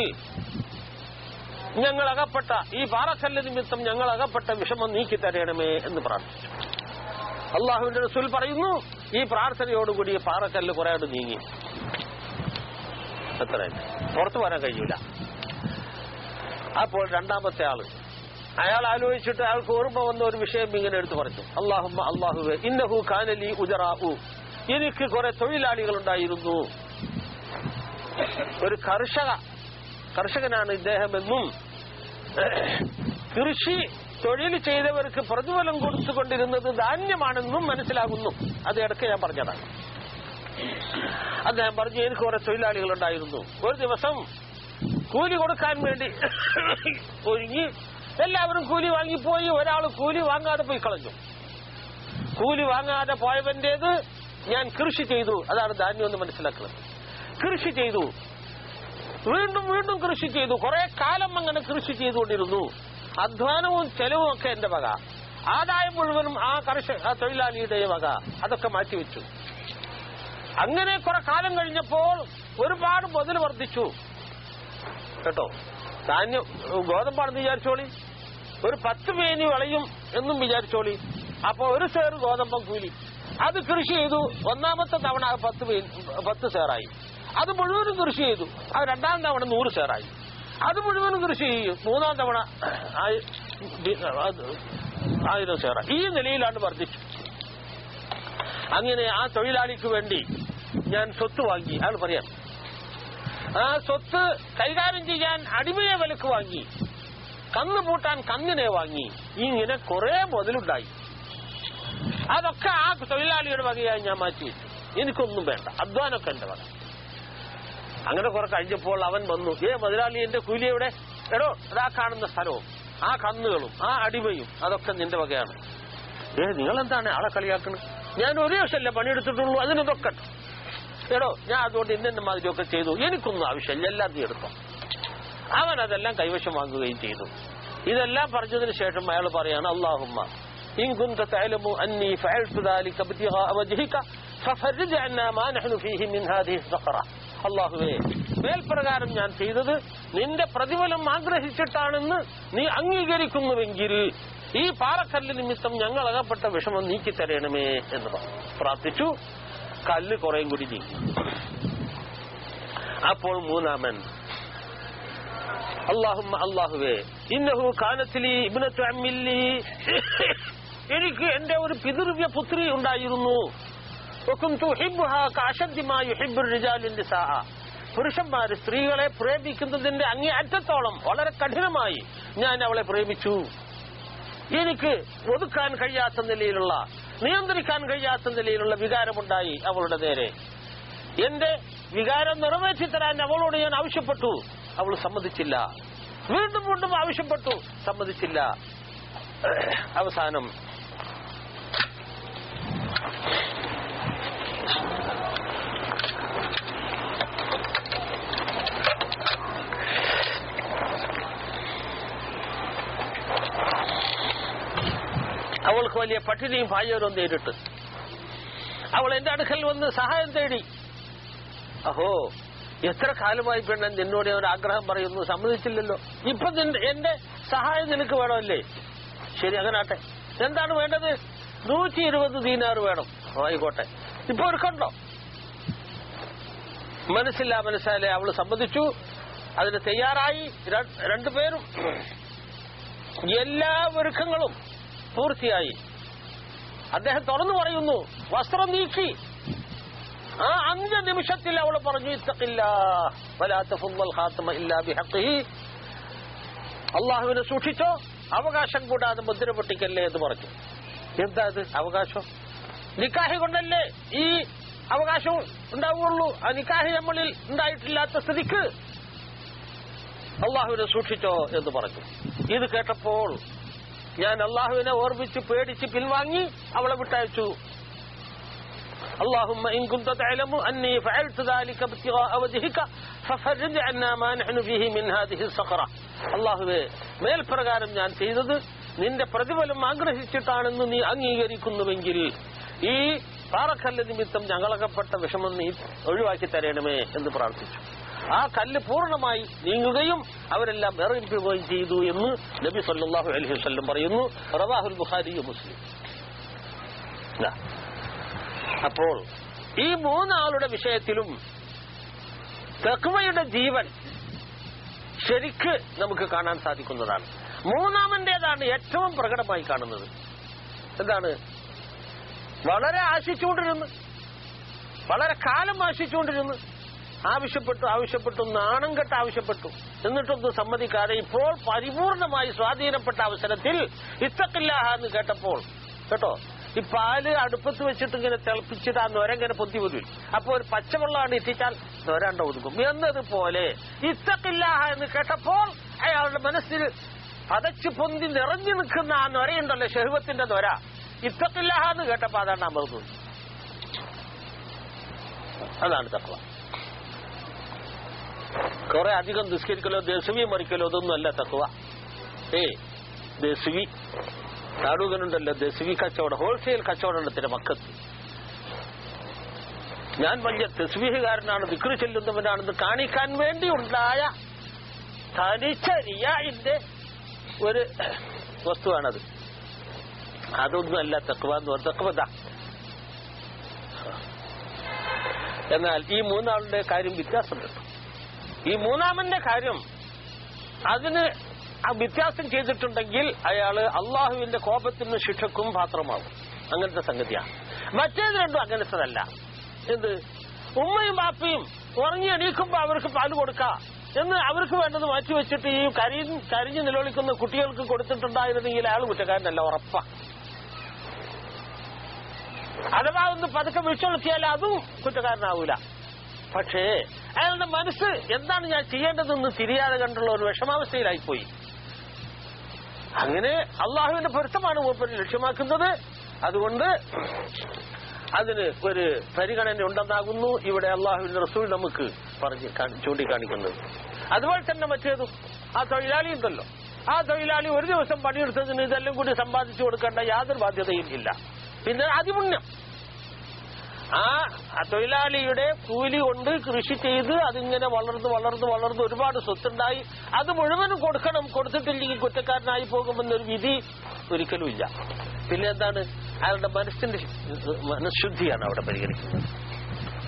ഞങ്ങൾ അകപ്പെട്ട ഈ പാറക്കല്ല് നിമിത്തം ഞങ്ങൾ അകപ്പെട്ട വിഷമം നീക്കി തരണമേ എന്ന് പ്രാർത്ഥിച്ചു അള്ളാഹുവിന്റെ റസൂൽ പറയുന്നു ഈ പ്രാർത്ഥനയോടുകൂടി ഈ പാറക്കല്ല് കുറെ അത് നീങ്ങി അത്ര പുറത്തു വരാൻ കഴിയൂല അപ്പോൾ രണ്ടാമത്തെ ആള് അയാൾ ആലോചിച്ചിട്ട് അയാൾക്ക് ഓർമ്മ വന്ന ഒരു വിഷയം ഇങ്ങനെ എടുത്തു പറഞ്ഞു അള്ളാഹുമ്മ അള്ളാഹുവെ ഇന്നഹു കാനലി ഉജറാഹു എനിക്ക് കുറെ തൊഴിലാളികൾ ഉണ്ടായിരുന്നു ഒരു കർഷക കർഷകനാണ് ഇദ്ദേഹമെന്നും കൃഷി തൊഴിൽ ചെയ്തവർക്ക് പ്രതിഫലം കൊടുത്തുകൊണ്ടിരുന്നത് ധാന്യമാണെന്നും മനസ്സിലാകുന്നു അത് ഇടയ്ക്ക് ഞാൻ പറഞ്ഞതാണ് അദ്ദേഹം പറഞ്ഞു എനിക്ക് കുറെ തൊഴിലാളികൾ ഉണ്ടായിരുന്നു ഒരു ദിവസം കൂലി കൊടുക്കാൻ വേണ്ടി ഒരുങ്ങി എല്ലാവരും കൂലി വാങ്ങിപ്പോയി ഒരാൾ കൂലി വാങ്ങാതെ പോയി കളഞ്ഞു കൂലി വാങ്ങാതെ പോയവന്റേത് ഞാൻ കൃഷി ചെയ്തു അതാണ് ധാന്യം എന്ന് മനസ്സിലാക്കുന്നത് കൃഷി ചെയ്തു വീണ്ടും വീണ്ടും കൃഷി ചെയ്തു കുറെ കാലം അങ്ങനെ കൃഷി ചെയ്തുകൊണ്ടിരുന്നു അധ്വാനവും ചെലവും ഒക്കെ എന്റെ വക ആദായം മുഴുവനും ആ കർഷക ആ തൊഴിലാളിയുടെ വക അതൊക്കെ മാറ്റിവെച്ചു അങ്ങനെ കുറെ കാലം കഴിഞ്ഞപ്പോൾ ഒരുപാട് മുതൽ വർദ്ധിച്ചു കേട്ടോ ധാന്യം ഗോതമ്പാണെന്ന് വിചാരിച്ചോളി ഒരു പത്ത് മേനി വിളയും എന്നും വിചാരിച്ചോളി അപ്പൊ ഒരു സേർ ഗോതമ്പം കൂലി അത് കൃഷി ചെയ്തു ഒന്നാമത്തെ തവണ അത് പത്ത് മേ- പത്ത് സേറായി അത് മുഴുവനും കൃഷി ചെയ്തു അത് രണ്ടാം തവണ നൂറ് സേറായി അത് മുഴുവനും കൃഷി ചെയ്യും മൂന്നാം തവണ ആയി- അത് ആയിരം സേറായി ഈ നിലയിലാണ് വർദ്ധിച്ചു അങ്ങനെ ആ തൊഴിലാളിക്ക് വേണ്ടി ഞാൻ സ്വത്ത് വാങ്ങി അയാൾ പറയാം ആ സ്വത്ത് കൈകാര്യം ചെയ്യാൻ അടിമയെ വിലക്ക് വാങ്ങി കന്ന് പൂട്ടാൻ കന്നിനെ വാങ്ങി ഇങ്ങനെ കുറെ മുതലുണ്ടായി അതൊക്കെ ആ തൊഴിലാളിയുടെ വകയായി ഞാൻ മാറ്റി വെച്ചു എനിക്കൊന്നും വേണ്ട അധ്വാനമൊക്കെ എന്റെ വക അങ്ങനെ കുറെ കഴിഞ്ഞപ്പോൾ അവൻ വന്നു ഏ മുതലാളി എന്റെ കൂലി എവിടെ എടോ അതാ കാണുന്ന സ്ഥലവും ആ കന്നുകളും ആ അടിമയും അതൊക്കെ നിന്റെ വകയാണ് ഏ നിങ്ങൾ എന്താണ് ആളെ കളിയാക്കുന്നത് ഞാൻ ഒരു ദിവസമല്ലേ പണിയെടുത്തിട്ടുള്ളൂ അതിനൊക്കെ ഉണ്ട്. എടോ ഞാൻ അതുകൊണ്ട് ഇന്നെ മാതിരിയൊക്കെ ചെയ്തു എനിക്കൊന്നും ആവശ്യമില്ല എല്ലാം നീ എടുത്തോ അവൻ അതെല്ലാം കൈവശം വാങ്ങുകയും ചെയ്തു ഇതെല്ലാം പറഞ്ഞതിന് ശേഷം അയാൾ പറയാണ് അള്ളാഹുമ്മ إن كنت تعلم أني فعلت ذلك ابتغاء وجهك ففرج عنا ما نحن فيه من هذه الصخرة അള്ളാഹുവേ മേൽപ്രകാരം ഞാൻ ചെയ്തത് നിന്റെ പ്രതിഫലം ആഗ്രഹിച്ചിട്ടാണെന്ന് നീ അംഗീകരിക്കുന്നുവെങ്കിൽ ഈ പാറക്കല്ല് നിമിത്തം ഞങ്ങൾ അകപ്പെട്ട വിഷമം നീക്കി തരണമേ എന്ന് പറഞ്ഞു. പ്രാർത്ഥിച്ചു കല്ല് കുറേം കൂടി നീങ്ങി അപ്പോൾ മൂന്നാമൻ അള്ളാഹുമ്മ അള്ളാഹുവേ ഇന്നഹു കാനത്തിലി ഇബ്നത്തു അമ്മില്ലി എനിക്ക് എന്റെ ഒരു പിതൃവ്യ പുത്രി ഉണ്ടായിരുന്നു വകുന്തു ഹിബ്ബുഹാ കഅശദ്ദിമാ യുഹിബ്ബുർ റിജാലു നിസാഅ പുരുഷന്മാര് സ്ത്രീകളെ പ്രേമിക്കുന്നതിന്റെ അങ്ങേ അറ്റത്തോളം വളരെ കഠിനമായി ഞാൻ അവളെ പ്രേമിച്ചു എനിക്ക് ഒതുക്കാൻ കഴിയാത്ത നിലയിലുള്ള നിയന്ത്രിക്കാൻ കഴിയാത്ത നിലയിലുള്ള വികാരമുണ്ടായി അവളുടെ നേരെ എന്റെ വികാരം നിറവേറ്റി തരാൻ അവളോട് ഞാൻ ആവശ്യപ്പെട്ടു അവൾ സമ്മതിച്ചില്ല വീണ്ടും വീണ്ടും ആവശ്യപ്പെട്ടു സമ്മതിച്ചില്ല അവസാനം അവൾക്ക് വലിയ പട്ടിണിയും ഭാര്യവും നേരിട്ട് അവൾ എന്റെ അടുക്കൽ വന്ന് സഹായം തേടി അഹോ എത്ര കാലമായി പെണ്ണൻ നിന്നോട് ഒരു ആഗ്രഹം പറയുന്നു സമ്മതിച്ചില്ലല്ലോ ഇപ്പൊ നിന്റെ- എന്റെ സഹായം നിനക്ക് വേണമല്ലേ ശരി അങ്ങനാട്ടെ എന്താണ് വേണ്ടത് നൂറ്റി ഇരുപത് ദീനാറ് വേണം ഓ, ആയിക്കോട്ടെ ഇപ്പൊ ഒരുക്കണ്ടോ മനസ്സില്ല മനസ്സാലെ അവള് സമ്മതിച്ചു അതിന് തയ്യാറായി ര- രണ്ടുപേരും എല്ലാ ഒരുക്കങ്ങളും പൂർത്തിയായി അദ്ദേഹം തുറന്നു പറയുന്നു വസ്ത്രം നീക്കി ആ അഞ്ച് നിമിഷത്തിൽ അവൾ പറഞ്ഞു ഇത്തക്കില്ല വലാത്ത ഫുമ്മൽ ഖാത്തമ ഇല്ലാ ബിഹഖിഹി അള്ളാഹുവിനെ സൂക്ഷിച്ചോ അവകാശം കൂടാതെ മുദ്ര പൊട്ടിക്കല്ലേ എന്ന് പറഞ്ഞു എന്താ ഇത് അവകാശം നിക്കാഹി കൊണ്ടല്ലേ ഈ അവകാശം ഉണ്ടാവുകയുള്ളൂ ആ നിക്കാഹി നമ്മളിൽ ഉണ്ടായിട്ടില്ലാത്ത സ്ഥിതിക്ക് അള്ളാഹുവിനെ സൂക്ഷിച്ചോ എന്ന് പറഞ്ഞു ഇത് കേട്ടപ്പോൾ ഞാൻ അള്ളാഹുവിനെ ഓർമ്മിച്ച് പേടിച്ച് പിൻവാങ്ങി അവളെ വിട്ടയച്ചു اللهم إن كنت تعلم أني فعلت ذلك ابتغاء وجهك ففرج عنا ما نحن فيه من هذه الصخرة അള്ളാഹുവേ മേൽപ്രകാരം ഞാൻ ചെയ്തത് നിന്റെ പ്രതിഫലം ആഗ്രഹിച്ചിട്ടാണെന്ന് നീ അംഗീകരിക്കുന്നുവെങ്കിൽ ഈ പാറക്കല്ല് നിമിത്തം ഞങ്ങളകപ്പെട്ട വിഷമം നീ ഒഴിവാക്കി തരണമേ എന്ന് പ്രാർത്ഥിച്ചു ആ കല്ല് പൂർണ്ണമായി നീങ്ങുകയും അവരെല്ലാം ഇറങ്ങിപ്പോവുകയും ചെയ്തു എന്ന് നബി സല്ലല്ലാഹു അലൈഹി വസല്ലം പറയുന്നു റവാഹുൽ ബുഖാരി മുസ്ലിം ദാ. അപ്പോൾ ഈ മൂന്നാളുടെ വിഷയത്തിലും തെക്കുവയുടെ ജീവൻ ശരിക്ക് നമുക്ക് കാണാൻ സാധിക്കുന്നതാണ് മൂന്നാമന്റേതാണ് ഏറ്റവും പ്രകടമായി കാണുന്നത് എന്താണ് വളരെ ആശിച്ചുകൊണ്ടിരുന്നു വളരെ കാലം ആശിച്ചുകൊണ്ടിരുന്നു ആവശ്യപ്പെട്ടു ആവശ്യപ്പെട്ടു നാണം കെട്ട് ആവശ്യപ്പെട്ടു എന്നിട്ടൊന്നും സമ്മതിക്കാതെ ഇപ്പോൾ പരിപൂർണമായി സ്വാധീനപ്പെട്ട അവസരത്തിൽ ഇത്തക്കില്ലാഹ എന്ന് കേട്ടപ്പോൾ കേട്ടോ ഈ പാല് അടുപ്പത്ത് വെച്ചിട്ട് ഇങ്ങനെ തിളപ്പിച്ചിട്ട് ആ നൊര ഇങ്ങനെ പൊന്തി വരും അപ്പൊ ഒരു പച്ചവെള്ളമാണ് ഇറ്റിച്ചാൽ നൊരാണ്ട ഒതുക്കും എന്നതുപോലെ ഇത്തക്കില്ലാഹ എന്ന് കേട്ടപ്പോൾ അയാളുടെ മനസ്സിൽ പതച്ചു പൊന്തി നിറഞ്ഞു നിൽക്കുന്ന ആ നൊരയുണ്ടല്ലോ ഷെഹുവത്തിന്റെ നൊര ഇത്തക്കില്ലാഹ എന്ന് കേട്ടപ്പോ അതാണ് അമർന്നു അതാണ് തത്വം കുറെ അധികം നിസ്കരിക്കലോ ദശവി മറിക്കലോ ഇതൊന്നും അല്ല തത്വ ഏ ദശവി താടൂകനുണ്ടല്ലോ ദശവി കച്ചവടം ഹോൾസെയിൽ കച്ചവടത്തിന്റെ മക്കത്ത് ഞാൻ വലിയ തസ്വീഹുകാരനാണ് വിക്രി ചെല്ലുന്നവനാണെന്ന് കാണിക്കാൻ വേണ്ടി ഉണ്ടായ തനിച്ച റിയായിന്റെ ഒരു വസ്തുവാണത് അതൊന്നുമല്ല തക്വ എന്ന് പറഞ്ഞ തക്വത എന്നാൽ ഈ മൂന്നാളുടെ കാര്യം വ്യത്യാസമുണ്ട് ഈ മൂന്നാമന്റെ കാര്യം അതിന് ആ വ്യത്യാസം ചെയ്തിട്ടുണ്ടെങ്കിൽ അയാള് അള്ളാഹുവിന്റെ കോപത്തിനും ശിക്ഷക്കും പാത്രമാകും അങ്ങനത്തെ സംഗതിയാണ് മറ്റേത് രണ്ടും അങ്ങനത്തതല്ല എന്ത് ഉമ്മയും ബാപ്പയും ഉറങ്ങി എണീക്കുമ്പോ അവർക്ക് പാല് കൊടുക്കാം എന്ന് അവർക്ക് വേണ്ടത് മാറ്റിവെച്ചിട്ട് ഈ കരിഞ്ഞ് കരിഞ്ഞു നിലവിളിക്കുന്ന കുട്ടികൾക്ക് കൊടുത്തിട്ടുണ്ടായിരുന്നെങ്കിൽ അയാൾ കുറ്റക്കാരനല്ല ഉറപ്പാ അഥവാ ഒന്ന് പതുക്കെ വിളിച്ചൊളുത്തിയാൽ അതും കുറ്റക്കാരനാവൂല പക്ഷേ അയാളുടെ മനസ്സ് എന്താണ് ഞാൻ ചെയ്യേണ്ടതെന്ന് തിരിയാതെ കണ്ടുള്ള ഒരു വിഷമാവസ്ഥയിലായിപ്പോയി അങ്ങനെ അള്ളാഹുവിന്റെ പൊരുത്തമാണ് മൂപ്പര് ലക്ഷ്യമാക്കുന്നത് അതുകൊണ്ട് അതിന് ഒരു പരിഗണന ഉണ്ടെന്നാകുന്നു ഇവിടെ അള്ളാഹുവിന്റെ റസൂൽ നമുക്ക് പറഞ്ഞ് കാണി- ചൂണ്ടിക്കാണിക്കുന്നത് അതുപോലെ തന്നെ മറ്റേതും ആ തൊഴിലാളി ഉണ്ടല്ലോ ആ തൊഴിലാളി ഒരു ദിവസം പണിയെടുത്തതിന് ഇതെല്ലാം കൂടി സമ്പാദിച്ചു കൊടുക്കേണ്ട യാതൊരു ബാധ്യതയും ഇല്ല പിന്നെ അതിപുണ്യം ആ ആ തൊഴിലാളിയുടെ കൂലി കൊണ്ട് കൃഷി ചെയ്ത് അതിങ്ങനെ വളർന്ന് വളർന്ന് വളർന്ന് ഒരുപാട് സ്വത്തുണ്ടായി അത് മുഴുവനും കൊടുക്കണം കൊടുത്തിട്ടില്ലെങ്കിൽ കുറ്റക്കാരനായി പോകുമെന്നൊരു വിധി ഒരിക്കലും ഇല്ല പിന്നെ എന്താണ് അയാളുടെ മനസ്സിന്റെ മനഃശുദ്ധിയാണ് അവിടെ പരിഗണിക്കുന്നത്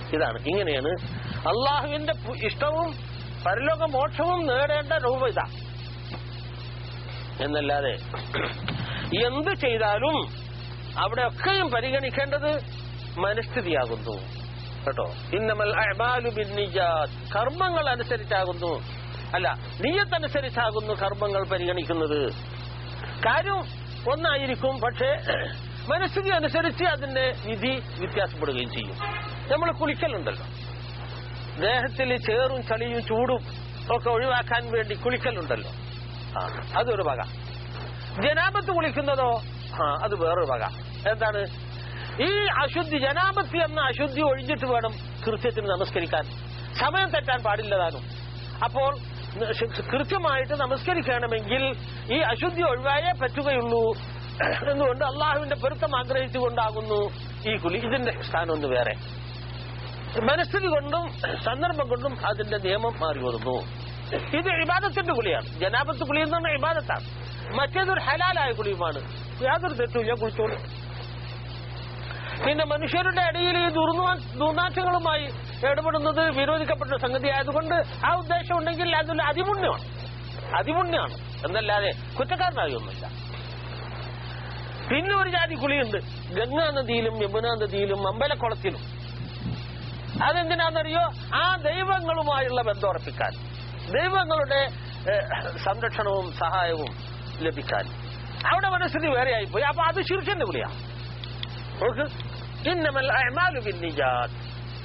ഇതാണ് ഇങ്ങനെയാണ് അള്ളാഹുവിന്റെ പു- ഇഷ്ടവും പരലോക മോക്ഷവും നേടേണ്ട രൂപ ഇതാ എന്നല്ലാതെ എന്ത് ചെയ്താലും അവിടെയൊക്കെയും പരിഗണിക്കേണ്ടത് മനസ്ഥിതിയാകുന്നു കേട്ടോ ഇന്നമൽ അഅ്മാലു ബിന്നിയ്യാത്ത് കർമ്മങ്ങൾ അനുസരിച്ചാകുന്നു അല്ല നീയത്തനുസരിച്ചാകുന്നു കർമ്മങ്ങൾ പരിഗണിക്കുന്നത് കാര്യം ഒന്നായിരിക്കും പക്ഷേ മനസ്ഥിതി അനുസരിച്ച് അതിന്റെ വിധി വ്യത്യാസപ്പെടുകയും ചെയ്യും നമ്മൾ കുളിക്കലുണ്ടല്ലോ ദേഹത്തിൽ ചേറും ചളിയും ചൂടും ഒക്കെ ഒഴിവാക്കാൻ വേണ്ടി കുളിക്കലുണ്ടല്ലോ ആ അതൊരു വക ജനാപത്ത് കുളിക്കുന്നതോ ആ അത് വേറൊരു വക എന്താണ് ഈ അശുദ്ധി ജനാപത്തി എന്ന അശുദ്ധി ഒഴിഞ്ഞിട്ട് വേണം കൃത്യത്തിന് നമസ്കരിക്കാൻ സമയം തെറ്റാൻ പാടില്ലതാനും അപ്പോൾ ന- ശ- കൃത്യമായിട്ട് നമസ്കരിക്കണമെങ്കിൽ ഈ അശുദ്ധി ഒഴിവായേ പറ്റുകയുള്ളൂ എന്നുകൊണ്ട് അള്ളാഹുവിന്റെ പൊരുത്തം ആഗ്രഹിച്ചുകൊണ്ടാകുന്നു ഈ കുലി ഇതിന്റെ സ്ഥാനം ഒന്ന് വേറെ മനസ്ഥിതി കൊണ്ടും സന്ദർഭം കൊണ്ടും അതിന്റെ നിയമം മാറി വരുന്നു ഇത് ഇബാദത്തിന്റെ കുളിയാണ് ജനാപത്ത് കുളി എന്ന് പറഞ്ഞാൽ ഇബാദത്താണ് മറ്റേതൊരു ഹലാലായ കുളിയുമാണ് യാതൊരു തെറ്റുമില്ല കുളിച്ചോളൂ പിന്നെ മനുഷ്യരുടെ ഇടയിൽ ഈ ദുർനാ ദുർനാറ്റങ്ങളുമായി ഇടപെടുന്നത് വിരോധിക്കപ്പെട്ട സംഗതി ആയതുകൊണ്ട് ആ ഉദ്ദേശം ഉണ്ടെങ്കിൽ അതിൽ അതിപുണ്യമാണ് അതിപുണ്യമാണ് എന്നല്ലാതെ കുറ്റക്കാരനായൊന്നുമില്ല പിന്നെ ഒരു ജാതി കുളിയുണ്ട് ഗംഗാ നദിയിലും യമുനാ നദിയിലും അമ്പലക്കുളത്തിലും അതെന്തിനാണെന്നറിയോ ആ ദൈവങ്ങളുമായുള്ള ബന്ധം ഉറപ്പിക്കാൻ ദൈവങ്ങളുടെ ഏഹ്, സംരക്ഷണവും സഹായവും ലഭിക്കാൻ അവിടെ മനസ്ഥിതി വേറെയായി പോയി അപ്പൊ അത് ശീർഷന്റെ വിളിയാ നോക്ക് ഇന്നമൽ അഅ്മാലു ബിന്നിയ്യാത്ത്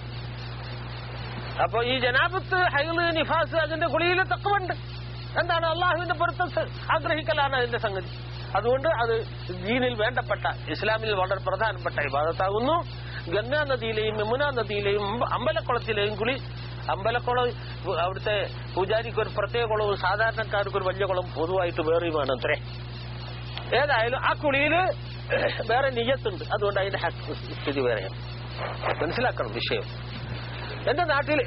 അപ്പൊ ഈ ജനാബത്ത് ഹൈല് നിഫാസ് അതിന്റെ കുളിയിൽ തക്കമുണ്ട് എന്താണ് അള്ളാഹുവിന്റെ പൊരുത്തം ആഗ്രഹിക്കലാണ് അതിന്റെ സംഗതി അതുകൊണ്ട് അത് ദീനിൽ വേണ്ടപ്പെട്ട ഇസ്ലാമിൽ വളരെ പ്രധാനപ്പെട്ട വിവാദത്താകുന്നു ഗംഗാ നദിയിലെയും യമുന നദിയിലെയും അമ്പലക്കുളത്തിലെയും കുളി അമ്പലക്കുളം അവിടുത്തെ പൂജാരിക്ക് ഒരു പ്രത്യേക കുളവും സാധാരണക്കാർക്ക് ഒരു വലിയ കുളം പൊതുവായിട്ട് വേറെയുമാണ് അത്രേ ഏതായാലും ആ കുളിയില് വേറെ നിയത്തുണ്ട് അതുകൊണ്ട് അതിന്റെ ഹക്ക് സ്ഥിതി വേറെയാണ് മനസ്സിലാക്കണം വിഷയം എന്റെ നാട്ടില്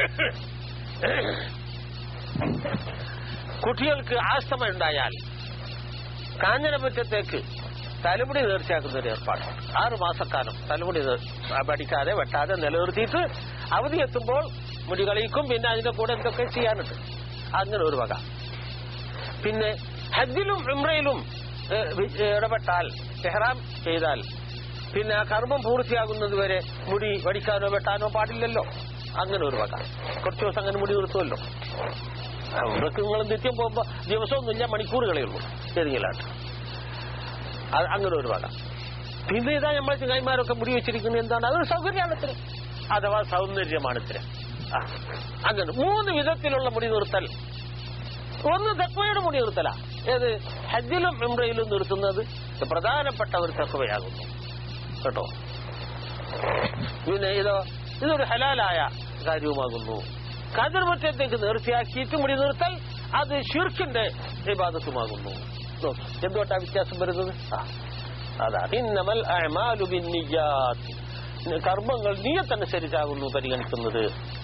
കുട്ടികൾക്ക് ആസ്തമ ഉണ്ടായാൽ കാഞ്ഞനമുറ്റത്തേക്ക് തലമുടി നേർച്ചയാക്കുന്ന ഒരു ഏർപ്പാട് ആറു മാസക്കാലം തലമുടി നേ- പഠിക്കാതെ വെട്ടാതെ നിലനിർത്തിയിട്ട് അവധി എത്തുമ്പോൾ മുടി കളിക്കും പിന്നെ അതിന്റെ കൂടെ എന്തൊക്കെ ചെയ്യാനുണ്ട് അങ്ങനെ ഒരു വക പിന്നെ ഹജ്ജിലും ഇമ്രയിലും ഏഹ്, വി- ഏഹ്, ഇടപെട്ടാൽ എഹ്റാം ചെയ്താൽ പിന്നെ ആ കർമ്മം പൂർത്തിയാകുന്നത് വരെ മുടി വടിക്കാനോ വെട്ടാനോ പാടില്ലല്ലോ അങ്ങനെ ഒരു വക കുറച്ച് ദിവസം അങ്ങനെ മുടി നിർത്തുമല്ലോ അവർക്ക് നിങ്ങൾ നിത്യം പോകുമ്പോ ദിവസമൊന്നുമില്ല മണിക്കൂറുകളേ ഉള്ളൂ ഏതെങ്കിലാട്ട് അത് അങ്ങനെ ഒരു വക പിന്നെ ഇതാ നമ്മളെ ചങ്ങായിമാരൊക്കെ മുടി വെച്ചിരിക്കുന്നത് എന്താണ് അതൊരു സൗകര്യമാണ് ഇത്ര അഥവാ സൗന്ദര്യമാണ് ഇത്ര ആ, അങ്ങനെ മൂന്ന് വിധത്തിലുള്ള മുടി നിർത്തൽ ഒന്ന് തെക്കവയുടെ മുടി നിർത്തല ഏത് ഹജ്ജിലും ഇമ്രയിലും നിർത്തുന്നത് പ്രധാനപ്പെട്ട ഒരു തെക്കവയാകുന്നു കേട്ടോ പിന്നെ ഇതോ ഇതൊരു ഹലാലായ കാര്യവുമാകുന്നു കതിർമുറ്റത്തേക്ക് നേർച്ചയാക്കിയിട്ട് മുടി നിർത്തൽ അത് ഷിർക്കിന്റെ വിവാദത്തുമാകുന്നു എന്തുകൊണ്ടാ വ്യത്യാസം വരുന്നത് ആ, അതാണ് ഇന്നമൽ അഅ്മാലു ബിന്നിയ്യാത്ത്. കർമ്മങ്ങൾ നീയത്തനുസരിച്ചാകുന്നു പരിഗണിക്കുന്നത്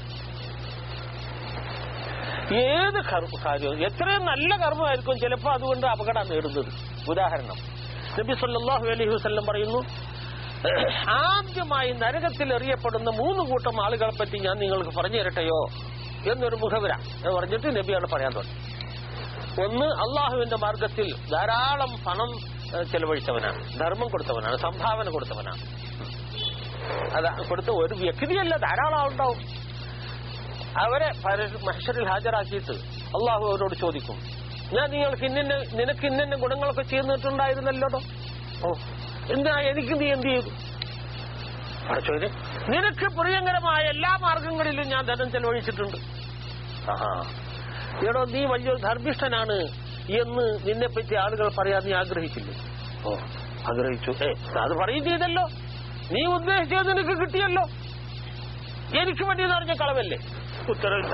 ഏത് കർമ്മ കാര്യവും എത്രയും നല്ല കർമ്മമായിരിക്കും ചിലപ്പോൾ അതുകൊണ്ട് അപകടം നേടുന്നത് ഉദാഹരണം നബി സല്ലല്ലാഹു അലൈഹി വസല്ലം പറയുന്നു ആദ്യമായി നരകത്തിൽ എറിയപ്പെടുന്ന മൂന്ന് കൂട്ടം ആളുകളെ പറ്റി ഞാൻ നിങ്ങൾക്ക് പറഞ്ഞു തരട്ടെയോ എന്നൊരു മുഖവര എന്ന് പറഞ്ഞിട്ട് നബിയാണ് പറയാൻ തുടങ്ങി ഒന്ന് അള്ളാഹുവിന്റെ മാർഗത്തിൽ ധാരാളം പണം ഏഹ്, ചെലവഴിച്ചവനാണ് ധർമ്മം കൊടുത്തവനാണ് സംഭാവന കൊടുത്തവനാണ് അത് കൊടുത്ത ഒരു വ്യക്തിയല്ല ധാരാളം ആളുണ്ടാവും അവരെ പര- മഹ്ശറിൽ ഹാജരാക്കിയിട്ട് അള്ളാഹു അവരോട് ചോദിക്കും ഞാൻ നിങ്ങൾക്ക് ഇന്നെ നിനക്ക് ഇന്നെ ഗുണങ്ങളൊക്കെ ചെയ്യുന്നിട്ടുണ്ടായിരുന്നല്ലോടോ ഓ എന്താ എനിക്ക് നീ എന്ത് ചെയ്തു അവിടെ ചോദ്യം നിനക്ക് പ്രിയങ്കരമായ എല്ലാ മാർഗങ്ങളിലും ഞാൻ ധനം ചെലവഴിച്ചിട്ടുണ്ട് ആഹാ എടോ നീ വലിയൊരു ധർമ്മിഷ്ഠനാണ് എന്ന് നിന്നെ പറ്റി ആളുകൾ പറയാൻ നീ ആഗ്രഹിച്ചില്ലേ ഓ ആഗ്രഹിച്ചു ഏ അത് പറയും ചെയ്തല്ലോ നീ ഉദ്ദേശിച്ചത് നിനക്ക് കിട്ടിയല്ലോ എനിക്ക് വേണ്ടി എന്ന് പറഞ്ഞ കളവല്ലേ ഉത്തരവില്ല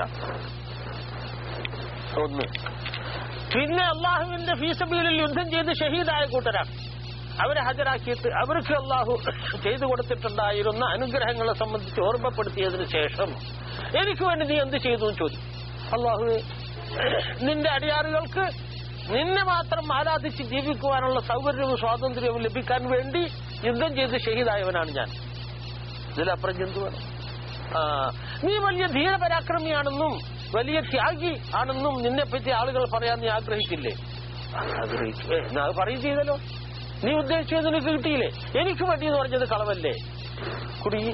ഒന്ന് പിന്നെ അള്ളാഹുവിന്റെ ഫീസബീലിൽ യുദ്ധം ചെയ്ത് ഷഹീദായ കൂട്ടരാണ് അവരെ ഹാജരാക്കിയിട്ട് അവർക്ക് അള്ളാഹു ചെയ്തു കൊടുത്തിട്ടുണ്ടായിരുന്ന അനുഗ്രഹങ്ങളെ സംബന്ധിച്ച് ഓർമ്മപ്പെടുത്തിയതിനു ശേഷം എനിക്ക് വേണ്ടി നീ എന്ത് ചെയ്തു എന്ന് ചോദിച്ചു അള്ളാഹു നിന്റെ അടിയാറുകൾക്ക് നിന്നെ മാത്രം ആരാധിച്ച് ജീവിക്കുവാനുള്ള സൗകര്യവും സ്വാതന്ത്ര്യവും ലഭിക്കാൻ വേണ്ടി യുദ്ധം ചെയ്ത് ഷഹീദായവനാണ് ഞാൻ ഇതിലപ്പുറം എന്ത് വേണം ആ, നീ വലിയ ധീരപരാക്രമിയാണെന്നും വലിയ ത്യാഗി ആണെന്നും നിന്നെ പറ്റി ആളുകൾ പറയാൻ നീ ആഗ്രഹിക്കില്ലേ ആഗ്രഹിച്ചു ഏ, എന്നാ അത് പറയും ചെയ്തല്ലോ നീ ഉദ്ദേശിച്ചത് നിനക്ക് കിട്ടിയില്ലേ എനിക്ക് പറ്റിയെന്ന് പറഞ്ഞത് കളവല്ലേ കുടുങ്ങി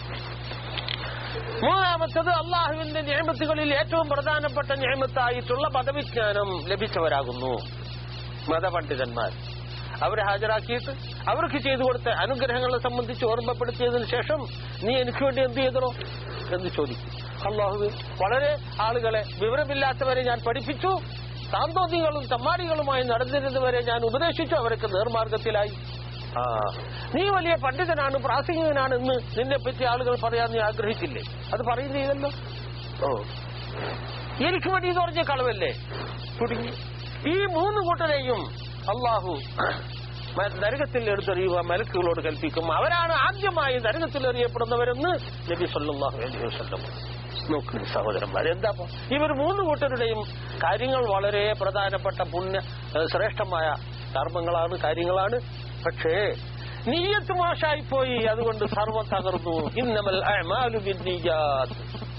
മൂന്നാമത്തത് അള്ളാഹുവിന്റെ നിയമത്തുകളിൽ ഏറ്റവും പ്രധാനപ്പെട്ട നിയമത്തായിട്ടുള്ള പദവിജ്ഞാനം ലഭിച്ചവരാകുന്നു മതപണ്ഡിതന്മാർ അവരെ ഹാജരാക്കിയിട്ട് അവർക്ക് ചെയ്തു കൊടുത്ത അനുഗ്രഹങ്ങളെ സംബന്ധിച്ച് ഓർമ്മപ്പെടുത്തിയതിനു ശേഷം നീ എനിക്ക് വേണ്ടി എന്ത് ചെയ്തോ എന്ന് ചോദിക്കും അള്ളാഹു വളരെ ആളുകളെ വിവരമില്ലാത്തവരെ ഞാൻ പഠിപ്പിച്ചു സാന്തോതികളും തമ്മാടികളുമായി നടന്നിരുന്നവരെ ഞാൻ ഉപദേശിച്ചു അവർക്ക് നേർമാർഗത്തിലായി ആ നീ വലിയ പണ്ഡിതനാണ് പ്രാസംഗികനാണ് എന്ന് നിന്നെ പറ്റി ആളുകൾ പറയാൻ നീ ആഗ്രഹിച്ചില്ലേ അത് പറയുന്നില്ലല്ലോ ഓ എനിക്ക് വേണ്ടി എന്ന് പറഞ്ഞ കളവല്ലേ കുടുങ്ങി ഈ മൂന്ന് കൂട്ടരെയും അള്ളാഹു മ- നരകത്തിൽ എടുത്തെറിയുക മലക്കുകളോട് കൽപ്പിക്കും അവരാണ് ആദ്യമായി നരകത്തിൽ എറിയപ്പെടുന്നവരെന്ന് നബി സല്ലല്ലാഹു അലൈഹി വസല്ലം നോക്കൂ സഹോദരന്മാർ എന്താ ഇപ്പൊ? ഇവർ മൂന്ന് കൂട്ടരുടെയും കാര്യങ്ങൾ വളരെ പ്രധാനപ്പെട്ട പുണ്യ ഏഹ് ശ്രേഷ്ഠമായ കർമ്മങ്ങളാണ് കാര്യങ്ങളാണ് പക്ഷേ നീയത്ത് മോശമായി പോയി അതുകൊണ്ട് സർവം തകർന്നു ഇന്നമൽ അഅ്മാലു ബിന്നിയ്യാത്ത്.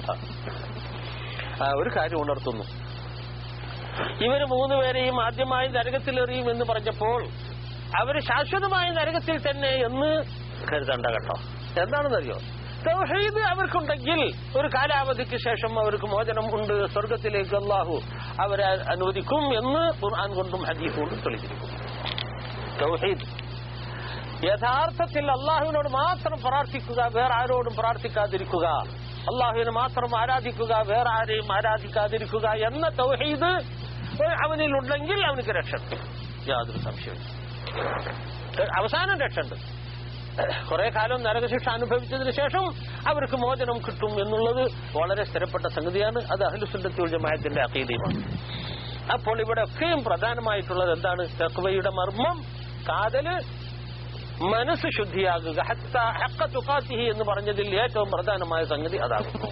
ആ, ഒരു കാര്യം ഉണർത്തുന്നു ഇവര് മൂന്നുപേരെയും ആദ്യമായി നരകത്തിലെറിയും എന്ന് പറഞ്ഞപ്പോൾ അവര് ശാശ്വതമായ നരകത്തിൽ തന്നെ എന്ന് കരുതണ്ട കേട്ടോ എന്താണെന്നറിയോ തൗഹീദ് അവർക്കുണ്ടെങ്കിൽ ഒരു കാലാവധിക്ക് ശേഷം അവർക്ക് മോചനം ഉണ്ട് സ്വർഗത്തിലേക്ക് അള്ളാഹു അവരെ അനുവദിക്കും എന്ന് ഖുർആൻ കൊണ്ടും ഹദീസ് കൊണ്ടും തെളിഞ്ഞിരിക്കും തൗഹീദ് യഥാർത്ഥത്തിൽ അള്ളാഹുവിനോട് മാത്രം പ്രാർത്ഥിക്കുക വേറെ ആരോടും പ്രാർത്ഥിക്കാതിരിക്കുക അള്ളാഹുവിനെ മാത്രം ആരാധിക്കുക വേറെ ആരെയും ആരാധിക്കാതിരിക്കുക എന്ന തൗഹീദ് അവനിൽ ഉണ്ടെങ്കിൽ അവനക്ക് രക്ഷയുണ്ട് യാതൊരു സംശയവും അവസാനം രക്ഷയുണ്ട് കുറെ കാലം നരകശിക്ഷ അനുഭവിച്ചതിന് ശേഷം അവർക്ക് മോചനം കിട്ടും എന്നുള്ളത് വളരെ സ്ഥിരപ്പെട്ട സംഗതിയാണ് അത് അഹ്ലുസുന്നത്തി ജമാഅത്തിന്റെ അക്കീതയുമാണ് അപ്പോൾ ഇവിടെ ഒക്കെയും പ്രധാനമായിട്ടുള്ളത് എന്താണ് തക്വയുടെ മർമ്മം കാതല് മനസ്സ് ശുദ്ധിയാകുക ഹത്ത ഹക്ക തുക്കാത്തിഹി എന്ന് പറഞ്ഞതിൽ ഏറ്റവും പ്രധാനമായ സംഗതി അതാകുന്നു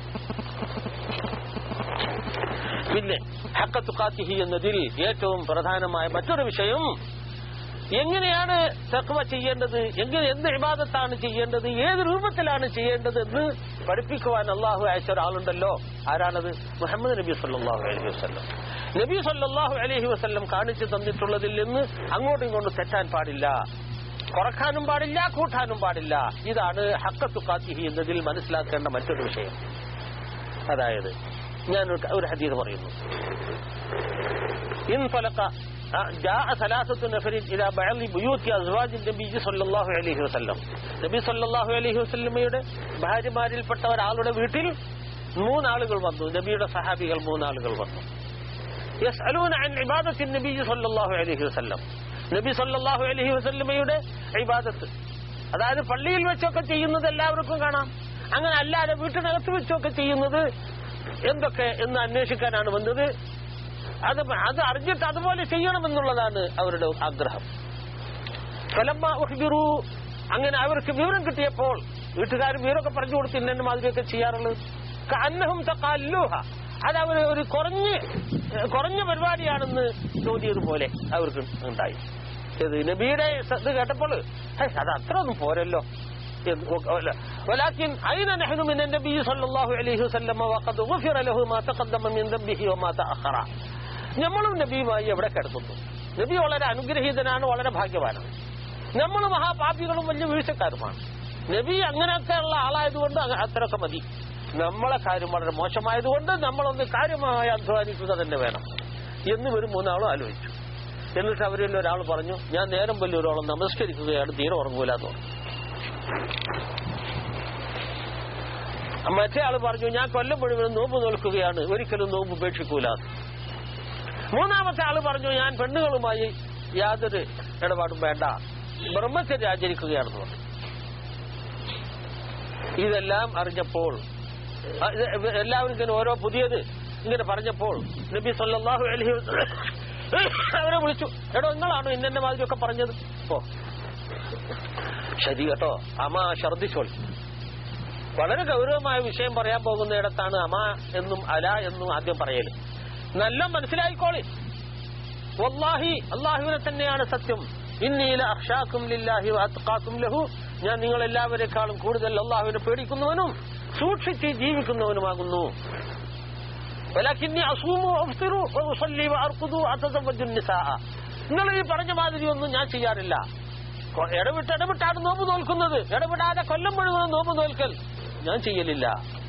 പിന്നെ ഹക്ക തുക്കാത്തിഹി എന്നതിൽ ഏറ്റവും പ്രധാനമായ മറ്റൊരു വിഷയം എങ്ങനെയാണ് തക്വ ചെയ്യേണ്ടത് എങ്ങനെ എന്ത് ഇബാദത്താണ് ചെയ്യേണ്ടത് ഏത് രൂപത്തിലാണ് ചെയ്യേണ്ടത് എന്ന് പഠിപ്പിക്കുവാൻ അള്ളാഹു അയച്ച ഒരാളുണ്ടല്ലോ ആരാണത് മുഹമ്മദ് നബി സല്ലാഹു അലൈഹി വസ്ല്ലം നബി സല്ലാഹു അലൈഹി വസ്ല്ലം കാണിച്ചു തന്നിട്ടുള്ളതിൽ നിന്ന് അങ്ങോട്ടും ഇങ്ങോട്ടും തെറ്റാൻ പാടില്ല കുറക്കാനും പാടില്ല കൂട്ടാനും പാടില്ല ഇതാണ് ഹക്കത്തുക്കാത്തിഹി എന്നതിൽ മനസ്സിലാക്കേണ്ട മറ്റൊരു വിഷയം അതായത് ഞാൻ ഒരു- ഒരു ഹദീത് പറയുന്നു انطلق جاء ثلاثة نفر إلى بعض بيوت أزواج النبي صلى الله عليه وسلم നബി സല്ലല്ലാഹു അലൈഹി വസല്ലമയുടെ ഭാര്യമാരിൽപ്പെട്ട ഒരാളുടെ വീട്ടിൽ മൂന്നാളുകൾ വന്നു നബിയുടെ സഹാബികൾ മൂന്നാളുകൾ വന്നു യസ്അലൂന അൻ ഇബാദത്തി നബി സല്ലല്ലാഹു അലൈഹി വസല്ലം നബി സല്ലല്ലാഹു അലൈഹി വസല്ലമയുടെ ഇബാദത്ത് അതായത് പള്ളിയിൽ വെച്ചൊക്കെ ചെയ്യുന്നത് എല്ലാവർക്കും കാണാം അങ്ങനെ അല്ലാതെ വീട്ടിനകത്ത് വെച്ചൊക്കെ ചെയ്യുന്നത് എന്തൊക്കെ എന്ന് അന്വേഷിക്കാനാണ് വന്നത് അത് അത് അറിഞ്ഞിട്ട് അതുപോലെ ചെയ്യണമെന്നുള്ളതാണ് അവരുടെ ആഗ്രഹം ഫലമ്മ ഉഹ്ബിറു അങ്ങനെ അവർക്ക് വിവരം കിട്ടിയപ്പോൾ വീട്ടുകാർ വിവരമൊക്കെ പറഞ്ഞു കൊടുത്ത് ഇന്ന മാതിരിയൊക്കെ ചെയ്യാറുള്ളത് അന്നഹും തക്കാല്ലൂഹ അത് അവർ ഒരു കുറഞ്ഞ് കുറഞ്ഞ പരിപാടിയാണെന്ന് തോന്നിയതുപോലെ അവർക്ക് ഉണ്ടായി ഇത് നബിയുടെ ഇത് കേട്ടപ്പോൾ ഹേ, അത് അത്ര ഒന്നും പോരല്ലോ എന്ന് ഒ- അല്ല. ولكن أين نحن من النبي صلى الله عليه وسلم وقد غفر له ما تقدم من ذنبه وما تأخر നമ്മളും നബിയുമായി എവിടെ കിടത്തുന്നു നബി വളരെ അനുഗ്രഹീതനാണ് വളരെ ഭാഗ്യവാനാണ് നമ്മൾ മഹാപാപികളും വലിയ വീഴ്ചക്കാരുമാണ് നബി അങ്ങനെയൊക്കെ ഉള്ള ആളായതുകൊണ്ട് അങ്ങ- അത്രയൊക്കെ മതി നമ്മളെ കാര്യം വളരെ മോശമായതുകൊണ്ട് നമ്മളൊന്ന് കാര്യമായി അധ്വാനിക്കുക തന്നെ വേണം എന്ന് ഒരു മൂന്നാളും ആലോചിച്ചു എന്നിട്ട് അവരിൽ ഒരാൾ പറഞ്ഞു ഞാൻ നേരം വലിയൊരോളം നമസ്കരിക്കുകയാണ് തീരെ ഉറങ്ങൂല എന്ന് പറഞ്ഞു മറ്റേ ആള് പറഞ്ഞു ഞാൻ കൊല്ലം മുഴുവൻ നോമ്പ് നോൽക്കുകയാണ് ഒരിക്കലും നോമ്പ് ഉപേക്ഷിക്കൂല മൂന്നാമത്തെ ആള് പറഞ്ഞു ഞാൻ പെണ്ണുങ്ങളുമായി യാതൊരു ഇടപാടും വേണ്ട ബ്രഹ്മചര്യ ആചരിക്കുകയാണെന്ന് പറഞ്ഞു ഇതെല്ലാം അറിഞ്ഞപ്പോൾ ആ, ഇത് എല്ലാവരും ഇങ്ങനെ ഓരോ പുതിയത് ഇങ്ങനെ പറഞ്ഞപ്പോൾ നബി സല്ലല്ലാഹു അലൈഹി വസല്ലം അവരെ വിളിച്ചു എടോ നിങ്ങളാണോ ഇന്നെ മാതിരിയൊക്കെ പറഞ്ഞത് ഓ ശരി കേട്ടോ അമ്മ ഛർദിച്ചോൾ വളരെ ഗൗരവമായ വിഷയം പറയാൻ പോകുന്നിടത്താണ് അമ എന്നും അല എന്നും ആദ്യം പറയല് നല്ല മനസ്സിലായിക്കോളി വല്ലാഹി അള്ളാഹുവിനെ തന്നെയാണ് സത്യം ഇന്നീല അക്ഷാക്കും ലില്ലാഹി അത്കാക്കും ലഹു ഞാൻ നിങ്ങൾ എല്ലാവരെക്കാളും കൂടുതൽ അള്ളാഹുവിനെ പേടിക്കുന്നവനും സൂക്ഷിച്ച് ജീവിക്കുന്നവനുമാകുന്നു ولكني أصوم وأفطر وأصلي وأرقد وأتزوج النساء നിങ്ങൾ ഈ പറഞ്ഞ മാതിരി ഒന്നും ഞാൻ ചെയ്യാറില്ല കൊ- ഇടവിട്ട് ഇടവിട്ടാണ് നോമ്പ് നോൽക്കുന്നത് ഇടപെടാതെ കൊല്ലം മുഴുവൻ നോമ്പ് നോൽക്കൽ ഞാൻ ചെയ്യലില്ല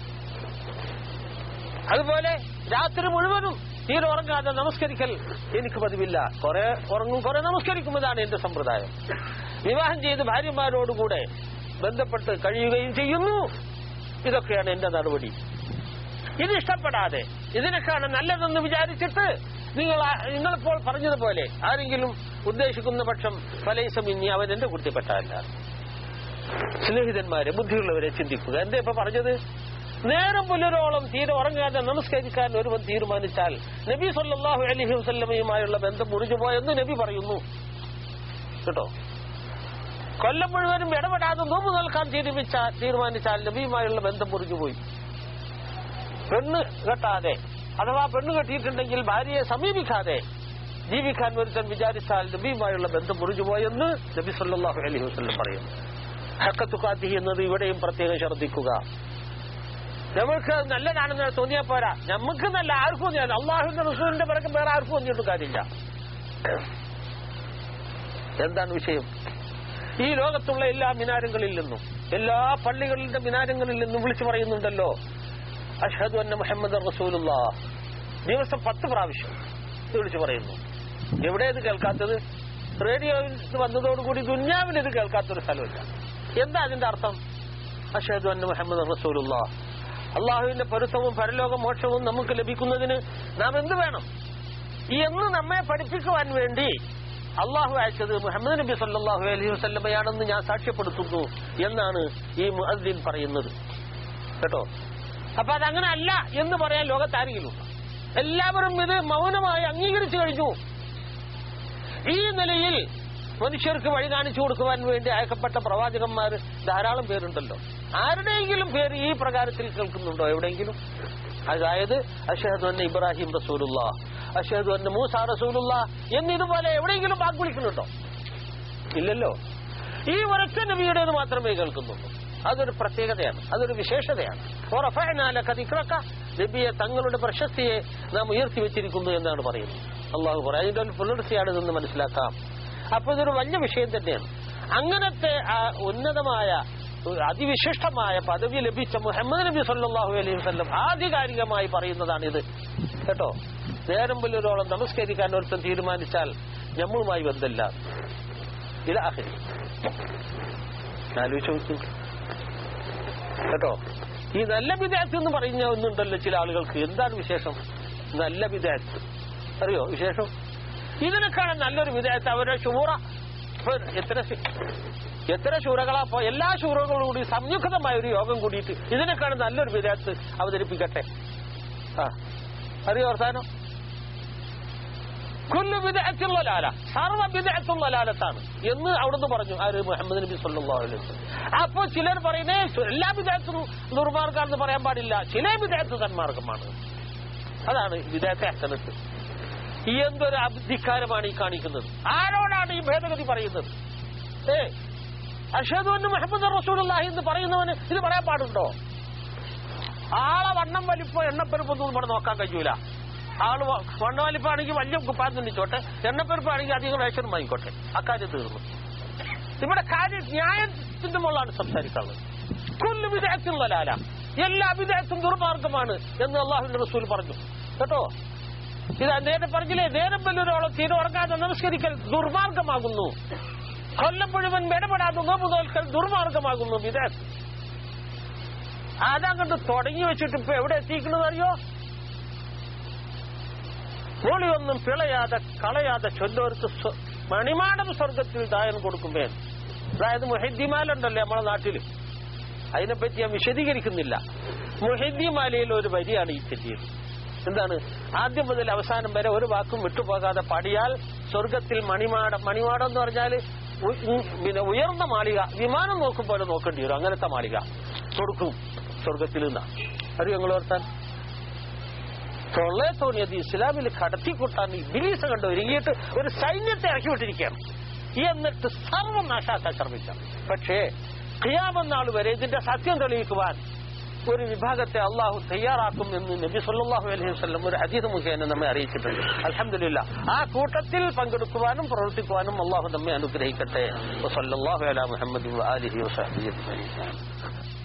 അതുപോലെ രാത്രി മുഴുവനും തീരെ ഉറങ്ങാതെ നമസ്കരിക്കൽ എനിക്ക് പതിവില്ല കുറെ ഉറങ്ങും കുറെ നമസ്കരിക്കും ഇതാണ് എന്റെ സമ്പ്രദായം വിവാഹം ചെയ്ത് ഭാര്യമാരോടുകൂടെ ബന്ധപ്പെട്ട് കഴിയുകയും ചെയ്യുന്നു ഇതൊക്കെയാണ് എന്റെ നടപടി ഇത് ഇഷ്ടപ്പെടാതെ ഇതിനൊക്കെയാണ് നല്ലതെന്ന് വിചാരിച്ചിട്ട് നിങ്ങൾ ആ- നിങ്ങളിപ്പോൾ പറഞ്ഞതുപോലെ ആരെങ്കിലും ഉദ്ദേശിക്കുന്ന പക്ഷം ഫലൈസം ഇനി അവൻ എന്റെ കുട്ടിപ്പെട്ടല്ല സ്നേഹിതന്മാരെ ബുദ്ധിയുള്ളവരെ ചിന്തിക്കുക എന്താ ഇപ്പൊ പറഞ്ഞത് നേരം പുലരോളം തീരെ ഉറങ്ങാതെ നമസ്കരിക്കാൻ ഒരുവൻ തീരുമാനിച്ചാൽ നബി സല്ലല്ലാഹു അലൈഹി വസല്ലമയുമായുള്ള ബന്ധം മുറിഞ്ഞുപോയെന്ന് നബി പറയുന്നു കേട്ടോ കൊല്ലം മുഴുവനും ഇടപെടാതെ നോമ്പ് നിൽക്കാൻ തീരുമാനിച്ചാൽ തീരുമാനിച്ചാൽ നബിയുമായുള്ള ബന്ധം മുറിഞ്ഞുപോയി പെണ്ണ് കെട്ടാതെ അഥവാ പെണ്ണ് കെട്ടിയിട്ടുണ്ടെങ്കിൽ ഭാര്യയെ സമീപിക്കാതെ ജീവിക്കാൻ ഒരുത്തൻ വിചാരിച്ചാൽ നബിയുമായുള്ള ബന്ധം മുറിഞ്ഞുപോയെന്ന് നബി സല്ലല്ലാഹു അലൈഹി വസല്ലം പറയുന്നു ഹക്കത്തുക്കാത്തി എന്നത് ഇവിടെയും പ്രത്യേകം ശ്രദ്ധിക്കുക നമുക്ക് നല്ലതാണെന്ന് തോന്നിയാൽ പോരാ നമുക്ക് നല്ല ആർക്കും തോന്നിയാൽ അള്ളാഹുവിന്റെ റസൂലിന്റെ പിറക്കം വേറെ ആർക്കും തോന്നിയിട്ട് കാര്യമില്ല എന്താണ് വിഷയം ഈ ലോകത്തുള്ള എല്ലാ മിനാരങ്ങളിൽ നിന്നും എല്ലാ പള്ളികളുടെ മിനാരങ്ങളിൽ നിന്നും വിളിച്ചു പറയുന്നുണ്ടല്ലോ അഷ്ഹദു അന്ന മുഹമ്മദ് റസൂലുള്ള ദിവസം പത്ത് പ്രാവശ്യം ഇത് വിളിച്ചു പറയുന്നു എവിടെ ഇത് കേൾക്കാത്തത് റേഡിയോയിൽ ഇത് വന്നതോടുകൂടി ദുന്യാവിൽ ഇത് കേൾക്കാത്തൊരു സ്ഥലമില്ല എന്താ അതിന്റെ അർത്ഥം അഷ്ഹദു അന്ന മുഹമ്മദ് റസൂലുള്ള അള്ളാഹുവിന്റെ പൊരുത്തവും പരലോക മോക്ഷവും നമുക്ക് ലഭിക്കുന്നതിന് നാം എന്ത് വേണം ഈ എന്ന് നമ്മെ പഠിപ്പിക്കുവാൻ വേണ്ടി അള്ളാഹു അയച്ചത് മുഹമ്മദ് നബി സല്ലല്ലാഹു അലൈഹി വസല്ലമയാണെന്ന് ഞാൻ സാക്ഷ്യപ്പെടുത്തുന്നു എന്നാണ് ഈ മുഅദ്ദിൻ പറയുന്നത് കേട്ടോ അപ്പൊ അതങ്ങനെ അല്ല എന്ന് പറയാൻ ലോകത്ത് ആരെങ്കിലും ഉണ്ടോ? എല്ലാവരും ഇത് മൗനമായി അംഗീകരിച്ചു കഴിഞ്ഞു ഈ നിലയിൽ മനുഷ്യർക്ക് വഴി കാണിച്ചു കൊടുക്കുവാൻ വേണ്ടി അയക്കപ്പെട്ട പ്രവാചകന്മാർ ധാരാളം പേരുണ്ടല്ലോ ആരുടെയെങ്കിലും പേര് ഈ പ്രകാരത്തിൽ കേൾക്കുന്നുണ്ടോ എവിടെയെങ്കിലും അതായത് അഷഹദ് അന്ന ഇബ്രാഹിം റസൂലുള്ള അഷഹദ് അന്ന മൂസ റസൂലുള്ള എന്നിതുപോലെ എവിടെയെങ്കിലും വാക്ക് വിളിക്കുന്നുണ്ടോ ഇല്ലല്ലോ ഈ ഒരൊറ്റ നബിയുടേത് മാത്രമേ കേൾക്കുന്നുള്ളൂ അതൊരു പ്രത്യേകതയാണ് അതൊരു വിശേഷതയാണ് ഉറഫഅനാലക ദിക്റക. നബിയെ തങ്ങളുടെ പ്രശസ്തിയെ നാം ഉയർത്തി വെച്ചിരിക്കുന്നു എന്നാണ് പറയുന്നത് അള്ളാഹു പറയും അതിന്റെ ഒരു പുലർച്ചയാണ് ഇതെന്ന് മനസ്സിലാക്കാം അപ്പൊ ഇതൊരു വലിയ വിഷയം തന്നെയാണ് അങ്ങനത്തെ ആ ഉന്നതമായ ഒരു അതിവിശിഷ്ടമായ പദവി ലഭിച്ച മുഹമ്മദ് നബി സല്ലല്ലാഹു അലൈഹി വസല്ലം ആധികാരികമായി പറയുന്നതാണിത് കേട്ടോ നേരം പുലരോളം നമസ്കരിക്കാൻ ഒരുത്തൻ തീരുമാനിച്ചാൽ നമ്മളുമായി ബന്ധമില്ല ഇത് ആഹരി ആലോചിച്ച് നോക്കൂ കേട്ടോ ഈ നല്ല വിദ്യാർത്ഥി എന്ന് പറയുന്ന ഒന്നുണ്ടല്ലോ ചില ആളുകൾക്ക് എന്താണ് വിശേഷം നല്ല വിദ്യാർത്ഥി അറിയോ വിശേഷം ഇതിനൊക്കെയാണ് നല്ലൊരു വിദ്യാർത്ഥി അവരുടെ ഷൂറ ഇപ്പൊ എത്ര ശ- എത്ര ശൂറകളാ അപ്പൊ എല്ലാ ശൂറകളും കൂടി സംയുക്തമായ ഒരു യോഗം കൂടിയിട്ട് ഇതിനൊക്കെയാണ് നല്ലൊരു വിദ്യാർത്ഥി അവതരിപ്പിക്കട്ടെ ആ അറിയോ അവസാനം കുല്ലു വിദഅത്തുള്ള ലാല സർവ്വ വിദഅത്തുള്ള ലാലത്താണ് എന്ന് അവിടുന്ന് പറഞ്ഞു ആര് മുഹമ്മദ് നബി സല്ലല്ലാഹു അലൈഹി വസല്ലം അപ്പോ ചിലർ പറയുന്നേ എല്ലാ വിദഅത്തും ദുർമാർഗാണെന്ന് പറയാൻ പാടില്ല ചില വിദഅത്ത് സന്മാർഗമാണ് അതാണ് വിദഅത്തെ അസനത്ത് ഈ എന്തൊരു അധികാരമാണ് ഈ കാണിക്കുന്നത് ആരോടാണ് ഈ ഭേദഗതി പറയുന്നത് ഏ അഷദു എന്ന് മുഹമ്മദ് റസൂലുള്ളാഹി എന്ന് പറയുന്നവന് ഇത് പറയാൻ പാടുണ്ടോ ആളെ വണ്ണം വലിപ്പം എണ്ണപ്പെരുപ്പൊന്നും ഇവിടെ നോക്കാൻ കഴിയൂല ആള് വ- വണ്ണം വലിപ്പാണെങ്കിൽ വലിയ കുപ്പാൻ തുന്നിച്ചോട്ടെ എണ്ണപ്പെരുപ്പാണെങ്കിൽ അധികം റേഷൻ വാങ്ങിക്കോട്ടെ അക്കാര്യം തീർന്നു ഇവിടെ കാര്യം ന്യായത്തിന്റെ മുകളാണ് സംസാരിക്കാനുള്ളത് കൊല്ലു വിദേഹത്തിലുള്ള ലാല എല്ലാ വിദേഹത്തും ദുർമാർഗമാണ് എന്ന് അള്ളാഹുവിന്റെ റസൂൽ പറഞ്ഞു കേട്ടോ ഇത് നേരെ പറഞ്ഞില്ലേ നേരം വല്ലൊരോളം തീരെ ഉറങ്ങാതെ നമസ്കരിക്കൽ ദുർമാർഗമാകുന്നു കൊല്ലം മുഴുവൻ ഇടപെടാതെ നോമ്പ് നോൽക്കൽ ദുർമാർഗമാകുന്നു വിദേഹത്ത് അതങ്ങോട്ട് തുടങ്ങി വെച്ചിട്ട് ഇപ്പൊ എവിടെ എത്തിക്കുന്നത് അറിയോ ഒളിയൊന്നും പിളയാതെ കളയാതെ ചൊല്ലോർക്ക് സ്വ- മണിമാടം സ്വർഗത്തിൽ ദായൻ കൊടുക്കുമ്പേ അതായത് മുഹദ്ദിമാലുണ്ടല്ലേ നമ്മളെ നാട്ടില് അതിനെപ്പറ്റി ഞാൻ വിശദീകരിക്കുന്നില്ല മുഹദ്ദിമാലയിൽ ഒരു വരിയാണ് ഈ ചെല്ലിയത് എന്താണ് ആദ്യം മുതൽ അവസാനം വരെ ഒരു വാക്കും വിട്ടുപോകാതെ പാടിയാൽ സ്വർഗത്തിൽ മണിമാടം മണിമാടം എന്ന് പറഞ്ഞാൽ ഉ- ഉ- പിന്നെ ഉയർന്ന മാളിക വിമാനം നോക്കും പോലെ നോക്കേണ്ടി വരും അങ്ങനത്തെ മാളിക കൊടുക്കും സ്വർഗത്തിൽ നിന്നാ അറിയോ നിങ്ങൾ ഓർത്താൻ തൊള്ളേ തോന്നിയത് ഇസ്ലാമിൽ കടത്തിക്കൂട്ടാൻ ഇബിലീസ് കണ്ട് ഒരുങ്ങിയിട്ട് ഒരു സൈന്യത്തെ ഇറക്കി വിട്ടിരിക്കുകയാണ് എന്നിട്ട് സർവം നാശാക്കാൻ ശ്രമിക്കാം പക്ഷേ ഖിയാമെന്നാൾ വരെ ഇതിന്റെ സത്യം തെളിയിക്കുവാൻ ഒരു വിഭാഗത്തെ അള്ളാഹു തയ്യാറാക്കും എന്ന് നബി സല്ലല്ലാഹു അലൈഹി വസല്ലം ഒരു ഹദീസ് മുഖേന നമ്മെ അറിയിച്ചിട്ടുണ്ട് അൽഹംദുലില്ലാ ആ കൂട്ടത്തിൽ പങ്കെടുക്കുവാനും പ്രവർത്തിക്കുവാനും അള്ളാഹു നമ്മെ അനുഗ്രഹിക്കട്ടെ വസല്ലല്ലാഹു അലാ മുഹമ്മദ് ആലിഹി വസഹബിഹി അജ്മഈൻ